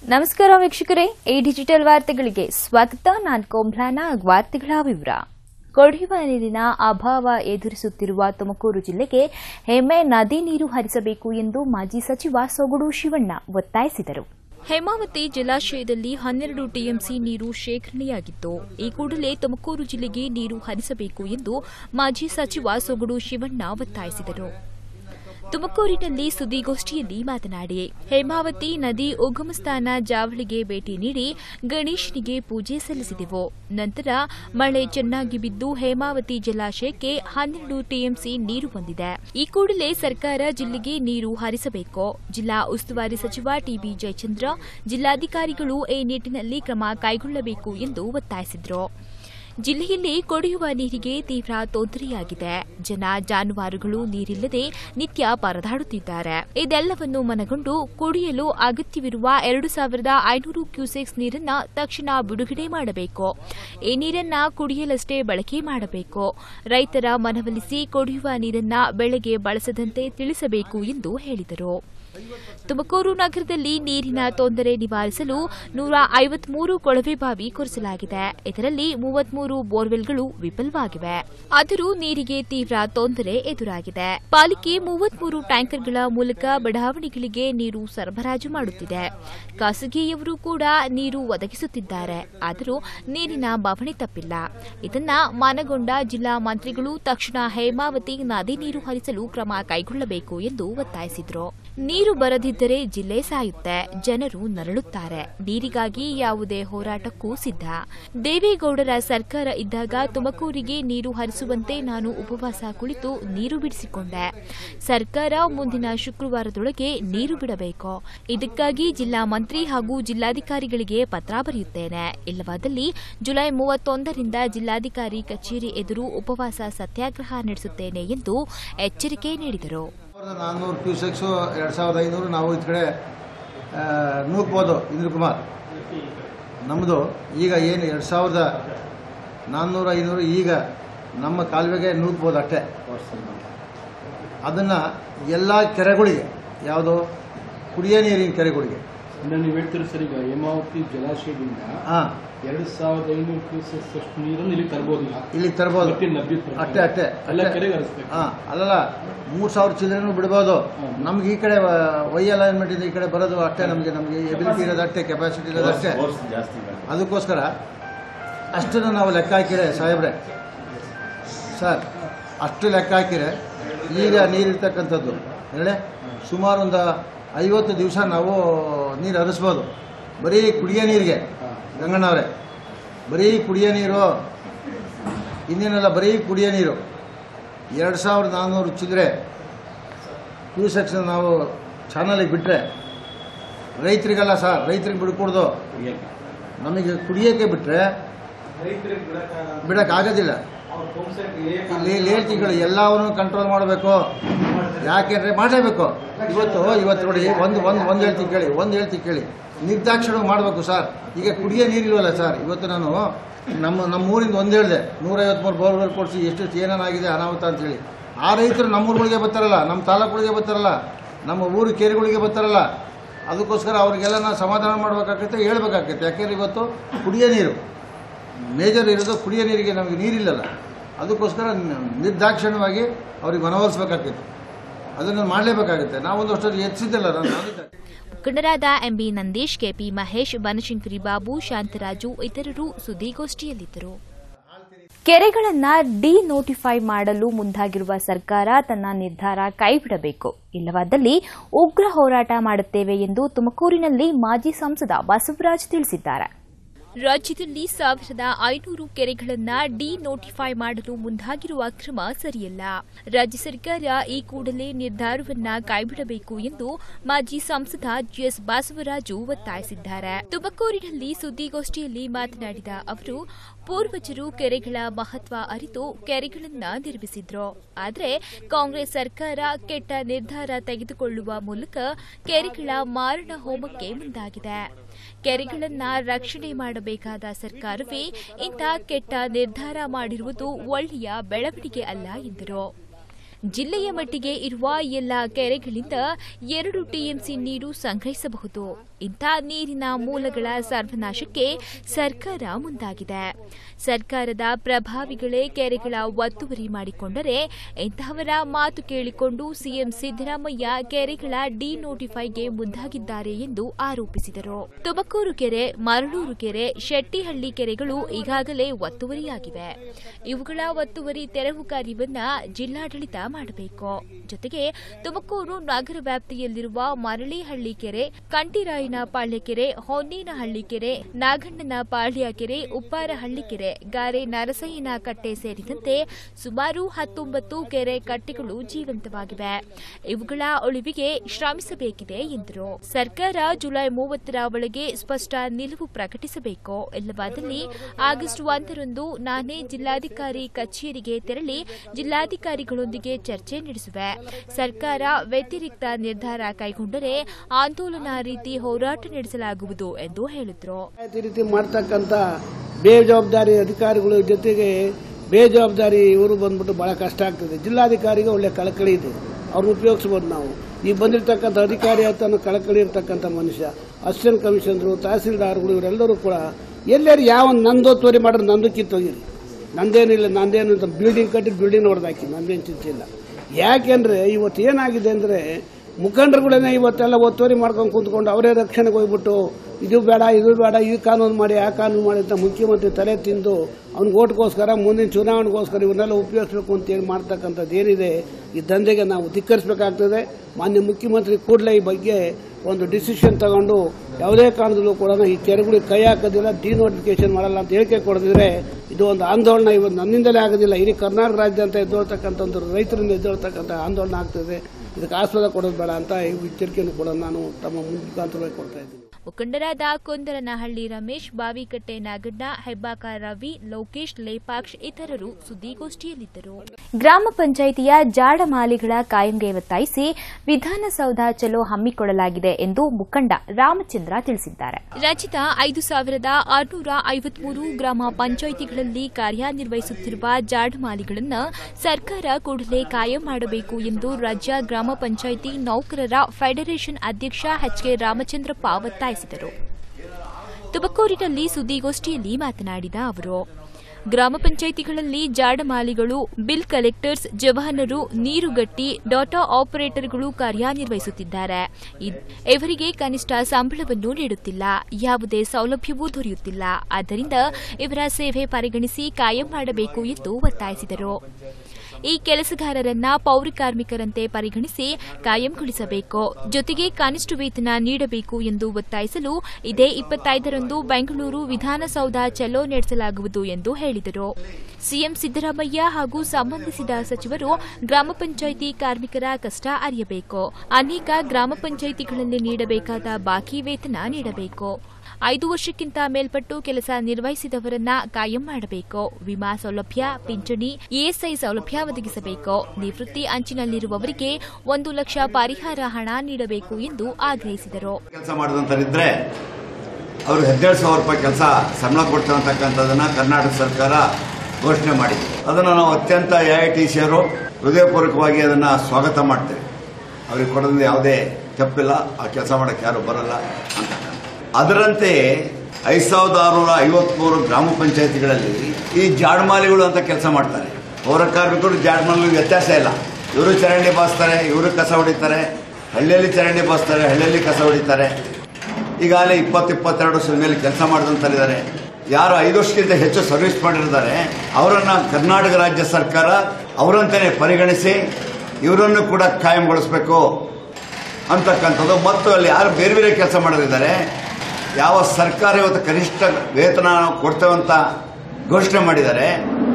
ನಮಸ್ಕಾರ ವೀಕ್ಷಕರೇ ಈ ಡಿಜಿಟಲ್ ವಾರ್ತೆಗಳಿಗೆ ಸ್ವಾಗತ ನಾನು ಕೋಮ್ಲಾನ ವಾರ್ತೆಗಳ ವಿವರ ಕುಡಿಯುವ ನೀರಿನ ಅಭಾವ ಎದುರಿಸುತ್ತಿರುವ ತುಮಕೂರು ಜಿಲ್ಲೆಗೆ ಹೆಮ್ಮೆ ನದಿ ನೀರು ಹರಿಸಬೇಕು ಎಂದು ಮಾಜಿ ಸಚಿವ ಸೊಗಡು ಶಿವಣ್ಣ ಒತ್ತಾಯಿಸಿದರು ಹೇಮಾವತಿ ಜಲಾಶಯದಲ್ಲಿ ಹನ್ನೆರಡು ಟಿಎಂಸಿ ನೀರು ಶೇಖರಣೆಯಾಗಿತ್ತು ಈ ಕೂಡಲೇ ತುಮಕೂರು ಜಿಲ್ಲೆಗೆ ನೀರು ಹರಿಸಬೇಕು ಎಂದು ಮಾಜಿ ಸಚಿವ ಸೊಗಡು ಶಿವಣ್ಣ ಒತ್ತಾಯಿಸಿದರು ತುಮಕೂರಿನಲ್ಲಿ ಸುದ್ದಿಗೋಷ್ಠಿಯಲ್ಲಿ ಮಾತನಾಡಿ ಹೇಮಾವತಿ ನದಿ ಉಗಮ ಸ್ಥಾನ ಜಾವಳಿಗೆ ಭೇಟಿ ನೀಡಿ ಗಣೇಶನಿಗೆ ಪೂಜೆ ಸಲ್ಲಿಸಿದೆವು ನಂತರ ಮಳೆ ಚೆನ್ನಾಗಿ ಬಿದ್ದು ಹೇಮಾವತಿ ಜಲಾಶಯಕ್ಕೆ ಹನ್ನೆರಡು ಟಿಎಂಸಿ ನೀರು ಬಂದಿದೆ ಈ ಕೂಡಲೇ ಸರ್ಕಾರ ಜಿಲ್ಲೆಗೆ ನೀರು ಹರಿಸಬೇಕು ಜಿಲ್ಲಾ ಉಸ್ತುವಾರಿ ಸಚಿವ ಟಿಬಿ ಜಯಚಂದ್ರ ಜಿಲ್ಲಾಧಿಕಾರಿಗಳು ಈ ನಿಟ್ಟಿನಲ್ಲಿ ಕ್ರಮ ಕೈಗೊಳ್ಳಬೇಕು ಎಂದು ಒತ್ತಾಯಿಸಿದರು ಜಿಲ್ಲೆಯಲ್ಲಿ ಕುಡಿಯುವ ನೀರಿಗೆ ತೀವ್ರ ತೊಂದರೆಯಾಗಿದೆ ಜನ ಜಾನುವಾರುಗಳು ನೀರಿಲ್ಲದೆ ನಿತ್ಯ ಪರದಾಡುತ್ತಿದ್ದಾರೆ ಇದೆಲ್ಲವನ್ನು ಮನಗೊಂಡು ಕುಡಿಯಲು ಅಗತ್ಯವಿರುವ ಎರಡು ಸಾವಿರದ ಐನೂರು ಕ್ಯೂಸೆಕ್ಸ್ ನೀರನ್ನ ತಕ್ಷಣ ಬಿಡುಗಡೆ ಮಾಡಬೇಕು ಈ ನೀರನ್ನ ಕುಡಿಯಲಷ್ಟೇ ಬಳಕೆ ಮಾಡಬೇಕು ರೈತರ ಮನವೊಲಿಸಿ ಕುಡಿಯುವ ನೀರನ್ನ ಬೆಳೆಗೆ ಬಳಸದಂತೆ ತಿಳಿಸಬೇಕು ಎಂದು ಹೇಳಿದರು ತುಮಕೂರು ನಗರದಲ್ಲಿ ನೀರಿನ ತೊಂದರೆ ನಿವಾರಿಸಲು ನೂರ ಐವತ್ಮೂರು ಕೊಳವೆ ಬಾವಿ ಕೊರೆಸಲಾಗಿದೆ ಇದರಲ್ಲಿ ಮೂವತ್ಮೂರು ಬೋರ್ವೆಲ್ಗಳು ವಿಫಲವಾಗಿವೆ ಆದರೂ ನೀರಿಗೆ ತೀವ್ರ ತೊಂದರೆ ಎದುರಾಗಿದೆ ಪಾಲಿಕೆ ಮೂವತ್ಮೂರು ಟ್ಯಾಂಕರ್ಗಳ ಮೂಲಕ ಬಡಾವಣೆಗಳಿಗೆ ನೀರು ಸರಬರಾಜು ಮಾಡುತ್ತಿದೆ ಖಾಸಗಿಯವರು ಕೂಡ ನೀರು ಒದಗಿಸುತ್ತಿದ್ದಾರೆ ಆದರೂ ನೀರಿನ ಬವಣೆ ತಪ್ಪಿಲ್ಲ ಇದನ್ನ ಮನಗೊಂಡ ಜಿಲ್ಲಾ ಮಂತ್ರಿಗಳು ತಕ್ಷಣ ಹೇಮಾವತಿ ನದಿ ನೀರು ಹರಿಸಲು ಕ್ರಮ ಕೈಗೊಳ್ಳಬೇಕು ಎಂದು ಒತ್ತಾಯಿಸಿದರು ನೀರು ಬರದಿದ್ದರೆ ಜಿಲ್ಲೆ ಸಾಯುತ್ತೆ ಜನರು ನರಳುತ್ತಾರೆ ನೀರಿಗಾಗಿ ಯಾವುದೇ ಹೋರಾಟಕ್ಕೂ ಸಿದ್ಧ ದೇವೇಗೌಡರ ಸರ್ಕಾರ ಇದ್ದಾಗ ತುಮಕೂರಿಗೆ ನೀರು ಹರಿಸುವಂತೆ ನಾನು ಉಪವಾಸ ಕುಳಿತು ನೀರು ಬಿಡಿಸಿಕೊಂಡೆ ಸರ್ಕಾರ ಮುಂದಿನ ಶುಕ್ರವಾರದೊಳಗೆ ನೀರು ಬಿಡಬೇಕು ಇದಕ್ಕಾಗಿ ಜಿಲ್ಲಾ ಮಂತ್ರಿ ಹಾಗೂ ಜಿಲ್ಲಾಧಿಕಾರಿಗಳಿಗೆ ಪತ್ರ ಬರೆಯುತ್ತೇನೆ ಇಲ್ಲವಾದಲ್ಲಿ ಜುಲೈ ಮೂವತ್ತೊಂದರಿಂದ ಜಿಲ್ಲಾಧಿಕಾರಿ ಕಚೇರಿ ಎದುರು ಉಪವಾಸ ಸತ್ಯಾಗ್ರಹ ನಡೆಸುತ್ತೇನೆ ಎಂದು ಎಚ್ಚರಿಕೆ ನೀಡಿದರು ಸಾವಿರದ ನಾನ್ನೂರು ಕ್ಯೂಸೆಕ್ಸು ಎರಡು ಸಾವಿರದ ಐನೂರು ನಾವು ಈ ಕಡೆ ಆ, ನೂಕ್ಬೋದು ಇಂದ್ರ ಕುಮಾರ್ ನಮ್ಮದು ಈಗ ಏನು ಎರಡು ಸಾವಿರದ ನಾನ್ನೂರು ಐನೂರು ಈಗ ನಮ್ಮ ಕಾಲುವೆಗೆ ನೂಕ್ಬೋದು ಅಷ್ಟೇ ಅದನ್ನು ಎಲ್ಲ ಕೆರೆಗಳಿಗೆ ಯಾವುದು ಕುಡಿಯೋ ನೀರಿನ ಕೆರೆಗಳಿಗೆ ಅಂದ್ರೆ ನೀವು ಹೇಳ್ತೀರಿ ಸರ್ ಈಗ ಹೇಮಾವತಿ ಜಲಾಶಯದಿಂದ ಹಾಂ ಎರಡು ಸಾವಿರದ ಐನೂರು ಕ್ಯೂಸೆಸ್ ಅಷ್ಟು ನೀರನ್ನು ಇಲ್ಲಿ ತರಬಹುದಿಲ್ಲ ಇಲ್ಲಿ ತರ್ಬೋದು ಮತ್ತೆ ಲಭ್ಯ ಪ್ರಕಾರ. ಅಷ್ಟೇ ಅಷ್ಟೇ ಎಲ್ಲ ಅಷ್ಟೇ. ಕೆರೆಗೆ ಹರಿಸ್ಬೇಕು ಹಾಂ ಅಲ್ಲಲ್ಲ ಮೂರು ಸಾವಿರ ಚಿಲ್ಲರೆನೂ ಬಿಡ್ಬೋದು ಹ್ಮ್. ನಮ್ಗೆ ಈ ಕಡೆ ವೈ ಅಲೈನ್ಮೆಂಟ್ ಇಂದ ಈ ಕಡೆ ಬರೋದು ಅಷ್ಟೇ ನಮಗೆ ನಮಗೆ ಎಬಿಲಿಟಿ ಇರೋದು ಅಷ್ಟೇ ಕೆಪಾಸಿಟಿ ಇರೋದು ಅಷ್ಟೇ ಅದಕ್ಕೋಸ್ಕರ ಅಷ್ಟನ್ನು ನಾವು ಲೆಕ್ಕ ಹಾಕಿರೆ ಸಾಹೇಬ್ರೆ ಸರ್ ಅಷ್ಟು ಲೆಕ್ಕ ಹಾಕಿರೆ ಈಗ ನೀರಿರ್ತಕ್ಕಂಥದ್ದು ಹೇಳಿ ಸುಮಾರು ಒಂದು ಐವತ್ತು ದಿವಸ ನಾವು ನೀರು ಹರಿಸ್ಬೋದು ಬರೀ ಕುಡಿಯೋ ನೀರಿಗೆ ಗಂಗಣ್ಣವ್ರೆ ಬರೀ ಕುಡಿಯೋ ನೀರು ಇನ್ನೇನಲ್ಲ ಬರೀ ಕುಡಿಯೋ ನೀರು ಎರಡು ಸಾವಿರದ ನಾನ್ನೂರು ಚಿಲ್ಲರೆ ಕ್ಯೂ ಸೆಕ್ಷನ್ ನಾವು ಚಾನಲಿಗೆ ಬಿಟ್ಟರೆ ರೈತರಿಗಲ್ಲ ಸರ್ ರೈತರಿಗೆ ಬಿಡ್ಕೊಡ್ದು ನಮಗೆ ಕುಡಿಯೋಕ್ಕೆ ಬಿಟ್ಟರೆ ಬಿಡೋಕ್ಕಾಗೋದಿಲ್ಲ ಇಲ್ಲಿ ಲೇಲ್ತಿಗಳು ಎಲ್ಲವನ್ನು ಕಂಟ್ರೋಲ್ ಮಾಡಬೇಕು ಯಾಕೆಂದ್ರೆ ಮಾಡಲೇಬೇಕು ಇವತ್ತು ಇವತ್ತು ನೋಡಿ ಒಂದು ಒಂದು ಒಂದು ಹೇಳ್ತಿ ಕೇಳಿ ಒಂದು ಹೇಳ್ತಿ ಕೇಳಿ ನಿರ್ದಾಕ್ಷಿಣ ಮಾಡಬೇಕು ಸರ್ ಈಗ ಕುಡಿಯೋ ನೀರಿಲ್ವಲ್ಲ ಸರ್ ಇವತ್ತು ನಾನು ನಮ್ಮ ನಮ್ಮ ಊರಿಂದ ಒಂದು ಹೇಳಿದೆ ನೂರೈವತ್ಮೂರು ಬೋರ್ವೆಲ್ ಕೊಡಿಸಿ ಎಷ್ಟು ಏನೇನಾಗಿದೆ ಅನಾಹುತ ಅಂತೇಳಿ ಆ ರೈತರು ನಮ್ಮ ಊರುಗಳಿಗೆ ಬರ್ತಾರಲ್ಲ ನಮ್ಮ ತಾಲೂಕುಗಳಿಗೆ ಬರ್ತಾರಲ್ಲ ನಮ್ಮ ಊರು ಕೆರೆಗಳಿಗೆ ಬರ್ತಾರಲ್ಲ ಅದಕ್ಕೋಸ್ಕರ ಅವ್ರಿಗೆಲ್ಲ ನಾವು ಸಮಾಧಾನ ಮಾಡಬೇಕಾಗತ್ತೆ ಹೇಳ್ಬೇಕಾಗತ್ತೆ ಯಾಕೆಂದ್ರೆ ಇವತ್ತು ಕುಡಿಯೋ ನೀರು ಮೇಜರ್ ಇರೋದು ಕುಡಿಯೋ ನೀರಿಗೆ ನಮಗೆ ನೀರಿಲ್ಲಲ್ಲ ಅದಕ್ಕೋಸ್ಕರ ನ- ನಿರ್ದಾಕ್ಷಿಣ್ಯವಾಗಿ ಅವ್ರಿಗೆ ಮನವೊಲಿಸ್ಬೇಕಾಗ್ತೈತೆ ಅದನ್ನು ಮಾಡಲೇಬೇಕಾಗುತ್ತೆ ನಾವೊಂದು ಅಷ್ಟೊಂದು ಎತ್ತಿಸಿದ್ದಲ್ಲ ನಾನು ಮಾಡಿದ್ದೆ. ಮುಖಂಡರಾದ ಎಂಬಿ ನಂದೀಶ್ ಕೆಪಿ ಮಹೇಶ್ ಬನಶಂಕರಿ ಬಾಬು ಶಾಂತರಾಜು ಇತರರು ಸುದ್ದಿಗೋಷ್ಠಿಯಲ್ಲಿದ್ದರು ಕೆರೆಗಳನ್ನ ಡಿ ನೋಟಿಫೈ ಮಾಡಲು ಮುಂದಾಗಿರುವ ಸರ್ಕಾರ ತನ್ನ ನಿರ್ಧಾರ ಕೈಬಿಡಬೇಕು ಇಲ್ಲವಾದಲ್ಲಿ ಉಗ್ರ ಹೋರಾಟ ಮಾಡುತ್ತೇವೆ ಎಂದು ತುಮಕೂರಿನಲ್ಲಿ ಮಾಜಿ ಸಂಸದ ಬಸವರಾಜ್ ತಿಳಿಸಿದ್ದಾರೆ ರಾಜ್ಯದಲ್ಲಿ ಸಾವಿರದ ಐನೂರು ಕೆರೆಗಳನ್ನ ಡಿ ನೋಟಿಫೈ ಮಾಡಲು ಮುಂದಾಗಿರುವ ಕ್ರಮ ಸರಿಯಲ್ಲ ರಾಜ್ಯ ಸರ್ಕಾರ ಈ ಕೂಡಲೇ ನಿರ್ಧಾರವನ್ನ ಕೈಬಿಡಬೇಕು ಎಂದು ಮಾಜಿ ಸಂಸದ ಜಿಎಸ್ ಬಸವರಾಜು ಒತ್ತಾಯಿಸಿದ್ದಾರೆ ತುಮಕೂರಿನಲ್ಲಿ ಸುದ್ದಿಗೋಷ್ಠಿಯಲ್ಲಿ ಮಾತನಾಡಿದ ಅವರು ಪೂರ್ವಜರು ಕೆರೆಗಳ ಮಹತ್ವ ಅರಿತು ಕೆರೆಗಳನ್ನ ನಿರ್ಮಿಸಿದ್ರು ಆದರೆ ಕಾಂಗ್ರೆಸ್ ಸರ್ಕಾರ ಕೆಟ್ಟ ನಿರ್ಧಾರ ತೆಗೆದುಕೊಳ್ಳುವ ಮೂಲಕ ಕೆರೆಗಳ ಮಾರಣ ಹೋಮಕ್ಕೆ ಮುಂದಾಗಿದೆ ಕೆರೆಗಳನ್ನ ರಕ್ಷಣೆ ಮಾಡಬೇಕಾದ ಸರ್ಕಾರವೇ ಇಂಥ ಕೆಟ್ಟ ನಿರ್ಧಾರ ಮಾಡಿರುವುದು ಒಳ್ಳೆಯ ಬೆಳವಣಿಗೆ ಅಲ್ಲ ಎಂದರು ಜಿಲ್ಲೆಯ ಮಟ್ಟಿಗೆ ಇರುವ ಎಲ್ಲ ಕೆರೆಗಳಿಂದ ಎರಡು ಟಿಎಂಸಿ ನೀರು ಸಂಗ್ರಹಿಸಬಹುದು ಇಂಥ ನೀರಿನ ಮೂಲಗಳ ಸರ್ವನಾಶಕ್ಕೆ ಸರ್ಕಾರ ಮುಂದಾಗಿದೆ ಸರ್ಕಾರದ ಪ್ರಭಾವಿಗಳೇ ಕೆರೆಗಳ ಒತ್ತುವರಿ ಮಾಡಿಕೊಂಡರೆ ಇಂತಹವರ ಮಾತು ಕೇಳಿಕೊಂಡು ಸಿಎಂ ಸಿದ್ದರಾಮಯ್ಯ ಕೆರೆಗಳ ಡಿನೋಟಿಫೈಗೆ ಮುಂದಾಗಿದ್ದಾರೆ ಎಂದು ಆರೋಪಿಸಿದರು ತುಮಕೂರು ಕೆರೆ ಮರಳೂರು ಕೆರೆ ಶೆಟ್ಟಿಹಳ್ಳಿ ಕೆರೆಗಳು ಈಗಾಗಲೇ ಒತ್ತುವರಿಯಾಗಿವೆ ಇವುಗಳ ಒತ್ತುವರಿ ತೆರವು ಕಾರ್ಯವನ್ನ ಜಿಲ್ಲಾಡಳಿತ ಮಾಡಬೇಕು ಜೊತೆಗೆ ತುಮಕೂರು ನಗರ ವ್ಯಾಪ್ತಿಯಲ್ಲಿರುವ ಮರಳಿಹಳ್ಳಿ ಕೆರೆ ಕಂಟಿರಾಯನ ಪಾಳ್ಯ ಕೆರೆ ಹೊನ್ನೇನಹಳ್ಳಿ ಕೆರೆ ನಾಗಣ್ಣನ ಪಾಳ್ಯ ಕೆರೆ ಉಪ್ಪಾರಹಳ್ಳಿ ಕೆರೆ ಗಾರೆ ನರಸಯ್ಯನ ಕಟ್ಟೆ ಸೇರಿದಂತೆ ಸುಮಾರು ಹತ್ತೊಂಬತ್ತು ಕೆರೆ ಕಟ್ಟೆಗಳು ಜೀವಂತವಾಗಿವೆ ಇವುಗಳ ಉಳಿವಿಗೆ ಶ್ರಮಿಸಬೇಕಿದೆ ಎಂದರು ಸರ್ಕಾರ ಜುಲೈ ಮೂವತ್ತರ ಒಳಗೆ ಸ್ಪಷ್ಟ ನಿಲುವು ಪ್ರಕಟಿಸಬೇಕು ಇಲ್ಲವಾದಲ್ಲಿ ಆಗಸ್ಟ್ ಒಂದರಂದು ನಾನೇ ಜಿಲ್ಲಾಧಿಕಾರಿ ಕಚೇರಿಗೆ ತೆರಳಿ ಜಿಲ್ಲಾಧಿಕಾರಿಗಳೊಂದಿಗೆ ಚರ್ಚೆ ನಡೆಸುವೆ ಸರ್ಕಾರ ವ್ಯತಿರಿಕ್ತ ನಿರ್ಧಾರ ಕೈಗೊಂಡರೆ ಆಂದೋಲನ ರೀತಿ ಹೋರಾಟ ನಡೆಸಲಾಗುವುದು ಎಂದು ಹೇಳಿದರು ಈ ರೀತಿ ಮಾಡ್ತಕ್ಕಂಥ ಬೇಜವಾಬ್ದಾರಿ ಅಧಿಕಾರಿಗಳ ಜೊತೆಗೆ ಬೇಜವಾಬ್ದಾರಿ ಇವರು ಬಂದ್ಬಿಟ್ಟು ಬಹಳ ಕಷ್ಟ ಆಗ್ತದೆ ಜಿಲ್ಲಾಧಿಕಾರಿಗೆ ಒಳ್ಳೆ ಕಳಕಳಿ ಇದೆ ಅವ್ರನ್ನ ಉಪಯೋಗಿಸ್ಬೋದು ನಾವು ಈ ಬಂದಿರತಕ್ಕಂಥ ಅಧಿಕಾರಿ ಆತನ ಕಳಕಳಿ ಇರ್ತಕ್ಕಂಥ ಮನುಷ್ಯ ಅಸಿಸ್ಟೆಂಟ್ ಕಮಿಷನರು ತಹಸೀಲ್ದಾರ್ಗಳು ಇವರೆಲ್ಲರೂ ಕೂಡ ಎಲ್ಲರೂ ಯಾವ ನಂದು ಒತ್ತುವರಿ ಮಾಡಿದ್ರೆ ನಂದು ಕಿತ್ತೋಗಿರಿ ನಂದೇನಿಲ್ಲ ನಂದೇನು ಅಂತ ಬಿಲ್ಡಿಂಗ್ ಕಟ್ಟಿ ಬಿಲ್ಡಿಂಗ್ ಹೊಡೆದಾಕಿ ನಂದೇನು ಚಿಂತೆ ಇಲ್ಲ ಯಾಕೆಂದ್ರೆ ಇವತ್ತು ಏನಾಗಿದೆ ಅಂದ್ರೆ ಮುಖಂಡರುಗಳನ್ನೇ ಇವತ್ತೆಲ್ಲ ಒತ್ತುವರಿ ಮಾಡ್ಕೊಂಡು ಕುಂತ್ಕೊಂಡು ಅವರೇ ರಕ್ಷಣೆಗೆ ಹೋಗ್ಬಿಟ್ಟು ಇದು ಬೇಡ ಇದು ಬೇಡ ಈ ಕಾನೂನು ಮಾಡಿ ಆ ಕಾನೂನು ಮಾಡಿ ಅಂತ ಮುಖ್ಯಮಂತ್ರಿ ತಲೆ ತಿಂದು ಅವ್ನಿಗೆ ಓಟ್ಗೋಸ್ಕರ ಮುಂದಿನ ಚುನಾವಣೆಗೋಸ್ಕರ ಇವನ್ನೆಲ್ಲ ಉಪಯೋಗಿಸಬೇಕು ಅಂತ ಹೇಳಿ ಮಾಡ್ತಕ್ಕಂಥದ್ದು ಏನಿದೆ ಈ ದಂಧೆಗೆ ನಾವು ಧಿಕ್ಕರಿಸಬೇಕಾಗ್ತದೆ ಮಾನ್ಯ ಮುಖ್ಯಮಂತ್ರಿ ಕೂಡಲೇ ಈ ಬಗ್ಗೆ ಒಂದು ಡಿಸಿಷನ್ ತಗೊಂಡು ಯಾವುದೇ ಕಾರಣದಲ್ಲೂ ಕೂಡ ಈ ಕೆರೆಗಳಿಗೆ ಕೈ ಹಾಕೋದಿಲ್ಲ ಡಿನೋಟಿಫಿಕೇಶನ್ ಮಾಡಲ್ಲ ಅಂತ ಹೇಳಿಕೆ ಕೊಡದಿದ್ರೆ ಇದು ಒಂದು ಆಂದೋಲನ ಇವತ್ತು ನನ್ನಿಂದಲೇ ಆಗೋದಿಲ್ಲ ಇಡೀ ಕರ್ನಾಟಕ ರಾಜ್ಯ ಅಂತ ಎದ್ದೇಳ್ತಕ್ಕಂಥ ಒಂದು ರೈತರಿಂದ ಎದ್ದೇಳ್ತಕ್ಕಂಥ ಆಂದೋಲನ ಆಗ್ತದೆ ಇದಕ್ಕೆ ಆಸ್ಪದ ಕೊಡೋದು ಬೇಡ ಅಂತ ಈ ಎಚ್ಚರಿಕೆಯನ್ನು ಕೂಡ ನಾನು ತಮ್ಮ ಮುಖಾಂತರವಾಗಿ ಕೊಡ್ತಾ ಇದ್ದೀನಿ ಮುಖಂಡರಾದ ಕೊಂದರನಹಳ್ಳಿ ರಮೇಶ್ ಬಾವಿಕಟ್ಟೆ ನಾಗಣ್ಣ ಹೆಬ್ಬಾಕ ರವಿ ಲೋಕೇಶ್ ಲೇಪಾಕ್ಷ್ ಇತರರು ಸುದ್ದಿಗೋಷ್ಠಿಯಲ್ಲಿದ್ದರು ಗ್ರಾಮ ಪಂಚಾಯಿತಿಯ ಜಾಡಮಾಲಿಗಳ ಕಾಯಂಗೆ ಒತ್ತಾಯಿಸಿ ವಿಧಾನಸೌಧ ಚಲೋ ಹಮ್ಮಿಕೊಳ್ಳಲಾಗಿದೆ ಎಂದು ಮುಖಂಡ ರಾಮಚಂದ್ರ ತಿಳಿಸಿದ್ದಾರೆ ರಾಜ್ಯದ ಐದು ಸಾವಿರದ ಆರುನೂರ ಐವತ್ಮೂರು ಗ್ರಾಮ ಪಂಚಾಯಿತಿಗಳಲ್ಲಿ ಕಾರ್ಯನಿರ್ವಹಿಸುತ್ತಿರುವ ಜಾಡಮಾಲಿಗಳನ್ನು ಸರ್ಕಾರ ಕೂಡಲೇ ಕಾಯಂ ಮಾಡಬೇಕು ಎಂದು ರಾಜ್ಯ ಗ್ರಾಮ ಪಂಚಾಯಿತಿ ನೌಕರರ ಫೆಡರೇಷನ್ ಅಧ್ಯಕ್ಷ ಎಚ್ ಕೆ ರಾಮಚಂದ್ರಪ್ಪ ಒತ್ತಾಯಿಸಿದರು ತುಮಕೂರಿನಲ್ಲಿ ಸುದ್ದಿಗೋಷ್ಠಿಯಲ್ಲಿ ಮಾತನಾಡಿದ ಅವರು ಗ್ರಾಮ ಪಂಚಾಯಿತಿಗಳಲ್ಲಿ ಜಾಡಮಾಲಿಗಳು ಬಿಲ್ ಕಲೆಕ್ಟರ್ಸ್ ಜವಾನರು ನೀರುಗಟ್ಟಿ ಡಾಟಾ ಆಪರೇಟರ್ಗಳು ಕಾರ್ಯನಿರ್ವಹಿಸುತ್ತಿದ್ದಾರೆ ಇದ್- ಇವರಿಗೆ ಕನಿಷ್ಠ ಸಂಬಳವನ್ನು ನೀಡುತ್ತಿಲ್ಲ ಯಾವುದೇ ಸೌಲಭ್ಯವೂ ದೊರೆಯುತ್ತಿಲ್ಲ ಆದ್ದರಿಂದ ಇವರ ಸೇವೆ ಪರಿಗಣಿಸಿ ಕಾಯಂ ಮಾಡಬೇಕು ಎಂದು ಒತ್ತಾಯಿಸಿದರು ಈ ಕೆಲಸಗಾರರನ್ನ ಪೌರ ಕಾರ್ಮಿಕರಂತೆ ಪರಿಗಣಿಸಿ ಕಾಯಂಗೊಳಿಸಬೇಕು ಜೊತೆಗೆ ಕನಿಷ್ಠ ವೇತನ ನೀಡಬೇಕು ಎಂದು ಒತ್ತಾಯಿಸಲು ಇದೇ ಇಪ್ಪತ್ತೈದರಂದು ಬೆಂಗಳೂರು ವಿಧಾನಸೌಧ ಚಲೋ ನಡೆಸಲಾಗುವುದು ಎಂದು ಹೇಳಿದರು ಸಿಎಂ ಸಿದ್ದರಾಮಯ್ಯ ಹಾಗೂ ಸಂಬಂಧಿಸಿದ ಸಚಿವರು ಗ್ರಾಮ ಪಂಚಾಯಿತಿ ಕಾರ್ಮಿಕರ ಕಷ್ಟ ಅರಿಯಬೇಕು ಅನೇಕ ಗ್ರಾಮ ಪಂಚಾಯಿತಿಗಳಲ್ಲಿ ನೀಡಬೇಕಾದ ಬಾಕಿ ವೇತನ ನೀಡಬೇಕು ಐದು ವರ್ಷಕ್ಕಿಂತ ಮೇಲ್ಪಟ್ಟು ಕೆಲಸ ನಿರ್ವಹಿಸಿದವರನ್ನ ಕಾಯಂ ಮಾಡಬೇಕು ವಿಮಾ ಸೌಲಭ್ಯ ಪಿಂಚಣಿ ಇಎಸ್ಐ ಸೌಲಭ್ಯ ಒದಗಿಸಬೇಕು ನಿವೃತ್ತಿ ಅಂಚಿನಲ್ಲಿರುವವರಿಗೆ ಒಂದು ಲಕ್ಷ ಪರಿಹಾರ ಹಣ ನೀಡಬೇಕು ಎಂದು ಆಗ್ರಹಿಸಿದರು ಕೆಲಸ ಮಾಡಿದಂಥರಿದ್ರೆ ಅವ್ರಿಗೆ ಹದಿನೇಳು ಸಾವಿರ ರೂಪಾಯಿ ಕೆಲಸ ಸಂಬಳ ಕೊಡ್ತಾರೆ ಅಂತಕ್ಕಂಥದ್ದನ್ನ ಕರ್ನಾಟಕ ಸರ್ಕಾರ ಘೋಷಣೆ ಮಾಡಿದೆ ಅದನ್ನು ನಾವು ಅತ್ಯಂತ ಎ ಐ ಟಿ ಸಿಯರು ಹೃದಯಪೂರ್ವಕವಾಗಿ ಅದನ್ನು ಸ್ವಾಗತ ಮಾಡ್ತೇವೆ ಅವ್ರಿಗೆ ಕೊಡೋದ್ರಿಂದ ಯಾವುದೇ ತಪ್ಪಿಲ್ಲ ಆ ಕೆಲಸ ಮಾಡೋಕ್ಕೆ ಯಾರು ಬರಲ್ಲ ಅಂತ ಅದರಂತೆ ಐದು ಸಾವಿರದ ಆರುನೂರ ಐವತ್ಮೂರು ಗ್ರಾಮ ಪಂಚಾಯತಿಗಳಲ್ಲಿ ಈ ಜಾಡ್ಮಾಲಿಗಳು ಅಂತ ಕೆಲಸ ಮಾಡ್ತಾರೆ ಪೌರ ಕಾರ್ಮಿಕರು ಜಾಡ್ಮಾಲಿಗಳು ವ್ಯತ್ಯಾಸ ಇಲ್ಲ ಇವರು ಚರಂಡಿ ಬಾಸ್ತಾರೆ ಇವರು ಕಸ ಹೊಡಿತಾರೆ ಹಳ್ಳಿಯಲ್ಲಿ ಚರಂಡಿ ಬಾಸ್ತಾರೆ ಹಳ್ಳಿಯಲ್ಲಿ ಕಸ ಹೊಡಿತಾರೆ ಈಗಾಗಲೇ ಇಪ್ಪತ್ತು ಇಪ್ಪತ್ತೆರಡು ವರ್ಷದ ಮೇಲೆ ಕೆಲಸ ಮಾಡಿದಂತರಿದ್ದಾರೆ ಯಾರು ಐದು ವರ್ಷಕ್ಕಿಂತ ಹೆಚ್ಚು ಸರ್ವಿಸ್ ಮಾಡಿರ್ತಾರೆ ಅವರನ್ನ ಕರ್ನಾಟಕ ರಾಜ್ಯ ಸರ್ಕಾರ ಅವರಂತಾನೆ ಪರಿಗಣಿಸಿ ಇವರನ್ನು ಕೂಡ ಕಾಯಂಗೊಳಿಸಬೇಕು ಅಂತಕ್ಕಂಥದ್ದು ಮತ್ತು ಅಲ್ಲಿ ಯಾರು ಬೇರೆ ಬೇರೆ ಕೆಲಸ ಮಾಡೋರಿದ್ದಾರೆ ಯಾವ ಸರ್ಕಾರ ಇವತ್ತು ಕನಿಷ್ಠ ವೇತನ ಕೊಡ್ತೇವೆ ಅಂತ ಘೋಷಣೆ ಮಾಡಿದ್ದಾರೆ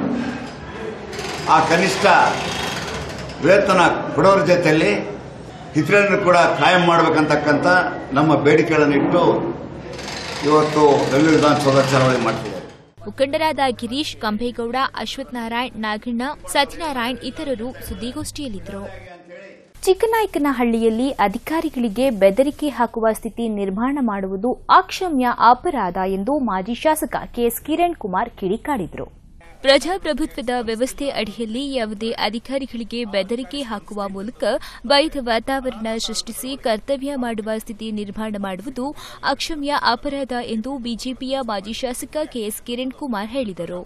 ಆ ಕನಿಷ್ಠ ವೇತನ ಕೊಡೋರ ಜೊತೆಯಲ್ಲಿ ಇತರನ್ನು ಕೂಡ ಕಾಯಂ ಮಾಡಬೇಕಂತಕ್ಕಂಥ ನಮ್ಮ ಬೇಡಿಕೆಗಳನ್ನು ಇಟ್ಟು ಇವತ್ತು ಬೆಂಗಳೂರು ವಿಧಾನಸೌಧ ಚಳವಳಿ ಮಾಡ್ತಿದ್ದಾರೆ ಮುಖಂಡರಾದ ಗಿರೀಶ್ ಕಂಬೇಗೌಡ ಅಶ್ವಥ್ ನಾರಾಯಣ್ ನಾಗಣ್ಣ ಸತ್ಯನಾರಾಯಣ್ ಇತರರು ಸುದ್ದಿಗೋಷ್ಠಿಯಲ್ಲಿದ್ದರು ಚಿಕ್ಕನಾಯಕನಹಳ್ಳಿಯಲ್ಲಿ ಅಧಿಕಾರಿಗಳಿಗೆ ಬೆದರಿಕೆ ಹಾಕುವ ಸ್ಥಿತಿ ನಿರ್ಮಾಣ ಮಾಡುವುದು ಅಕ್ಷಮ್ಯ ಅಪರಾಧ ಎಂದು ಮಾಜಿ ಶಾಸಕ ಕೆಎಸ್ ಕಿರಣ್ ಕುಮಾರ್ ಕಿಡಿಕಾಡಿದರು ಪ್ರಜಾಪ್ರಭುತ್ವದ ವ್ಯವಸ್ಥೆ ಅಡಿಯಲ್ಲಿ ಯಾವುದೇ ಅಧಿಕಾರಿಗಳಿಗೆ ಬೆದರಿಕೆ ಹಾಕುವ ಮೂಲಕ ಭಯದ ವಾತಾವರಣ ಸೃಷ್ಟಿಸಿ ಕರ್ತವ್ಯ ಮಾಡುವ ಸ್ಥಿತಿ ನಿರ್ಮಾಣ ಮಾಡುವುದು ಅಕ್ಷಮ್ಯ ಅಪರಾಧ ಎಂದು ಬಿಜೆಪಿಯ ಮಾಜಿ ಶಾಸಕ ಕೆಎಸ್ ಕಿರಣ್ ಕುಮಾರ್ ಹೇಳಿದರು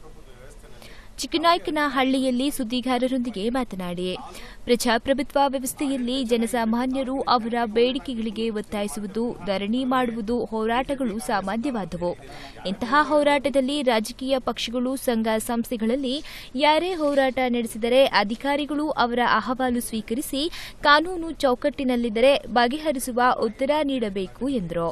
ಚಿಕ್ಕನಾಯಕನಹಳ್ಳಿಯಲ್ಲಿ ಸುದ್ದಿಗಾರರೊಂದಿಗೆ ಮಾತನಾಡಿ ಪ್ರಜಾಪ್ರಭುತ್ವ ವ್ಯವಸ್ಥೆಯಲ್ಲಿ ಜನಸಾಮಾನ್ಯರು ಅವರ ಬೇಡಿಕೆಗಳಿಗೆ ಒತ್ತಾಯಿಸುವುದು ಧರಣಿ ಮಾಡುವುದು ಹೋರಾಟಗಳು ಸಾಮಾನ್ಯವಾದವು ಇಂತಹ ಹೋರಾಟದಲ್ಲಿ ರಾಜಕೀಯ ಪಕ್ಷಗಳು ಸಂಘ ಸಂಸ್ಥೆಗಳಲ್ಲಿ ಯಾರೇ ಹೋರಾಟ ನಡೆಸಿದರೆ ಅಧಿಕಾರಿಗಳು ಅವರ ಅಹವಾಲು ಸ್ವೀಕರಿಸಿ ಕಾನೂನು ಚೌಕಟ್ಟಿನಲ್ಲಿದ್ದರೆ ಬಗೆಹರಿಸುವ ಉತ್ತರ ನೀಡಬೇಕು ಎಂದರು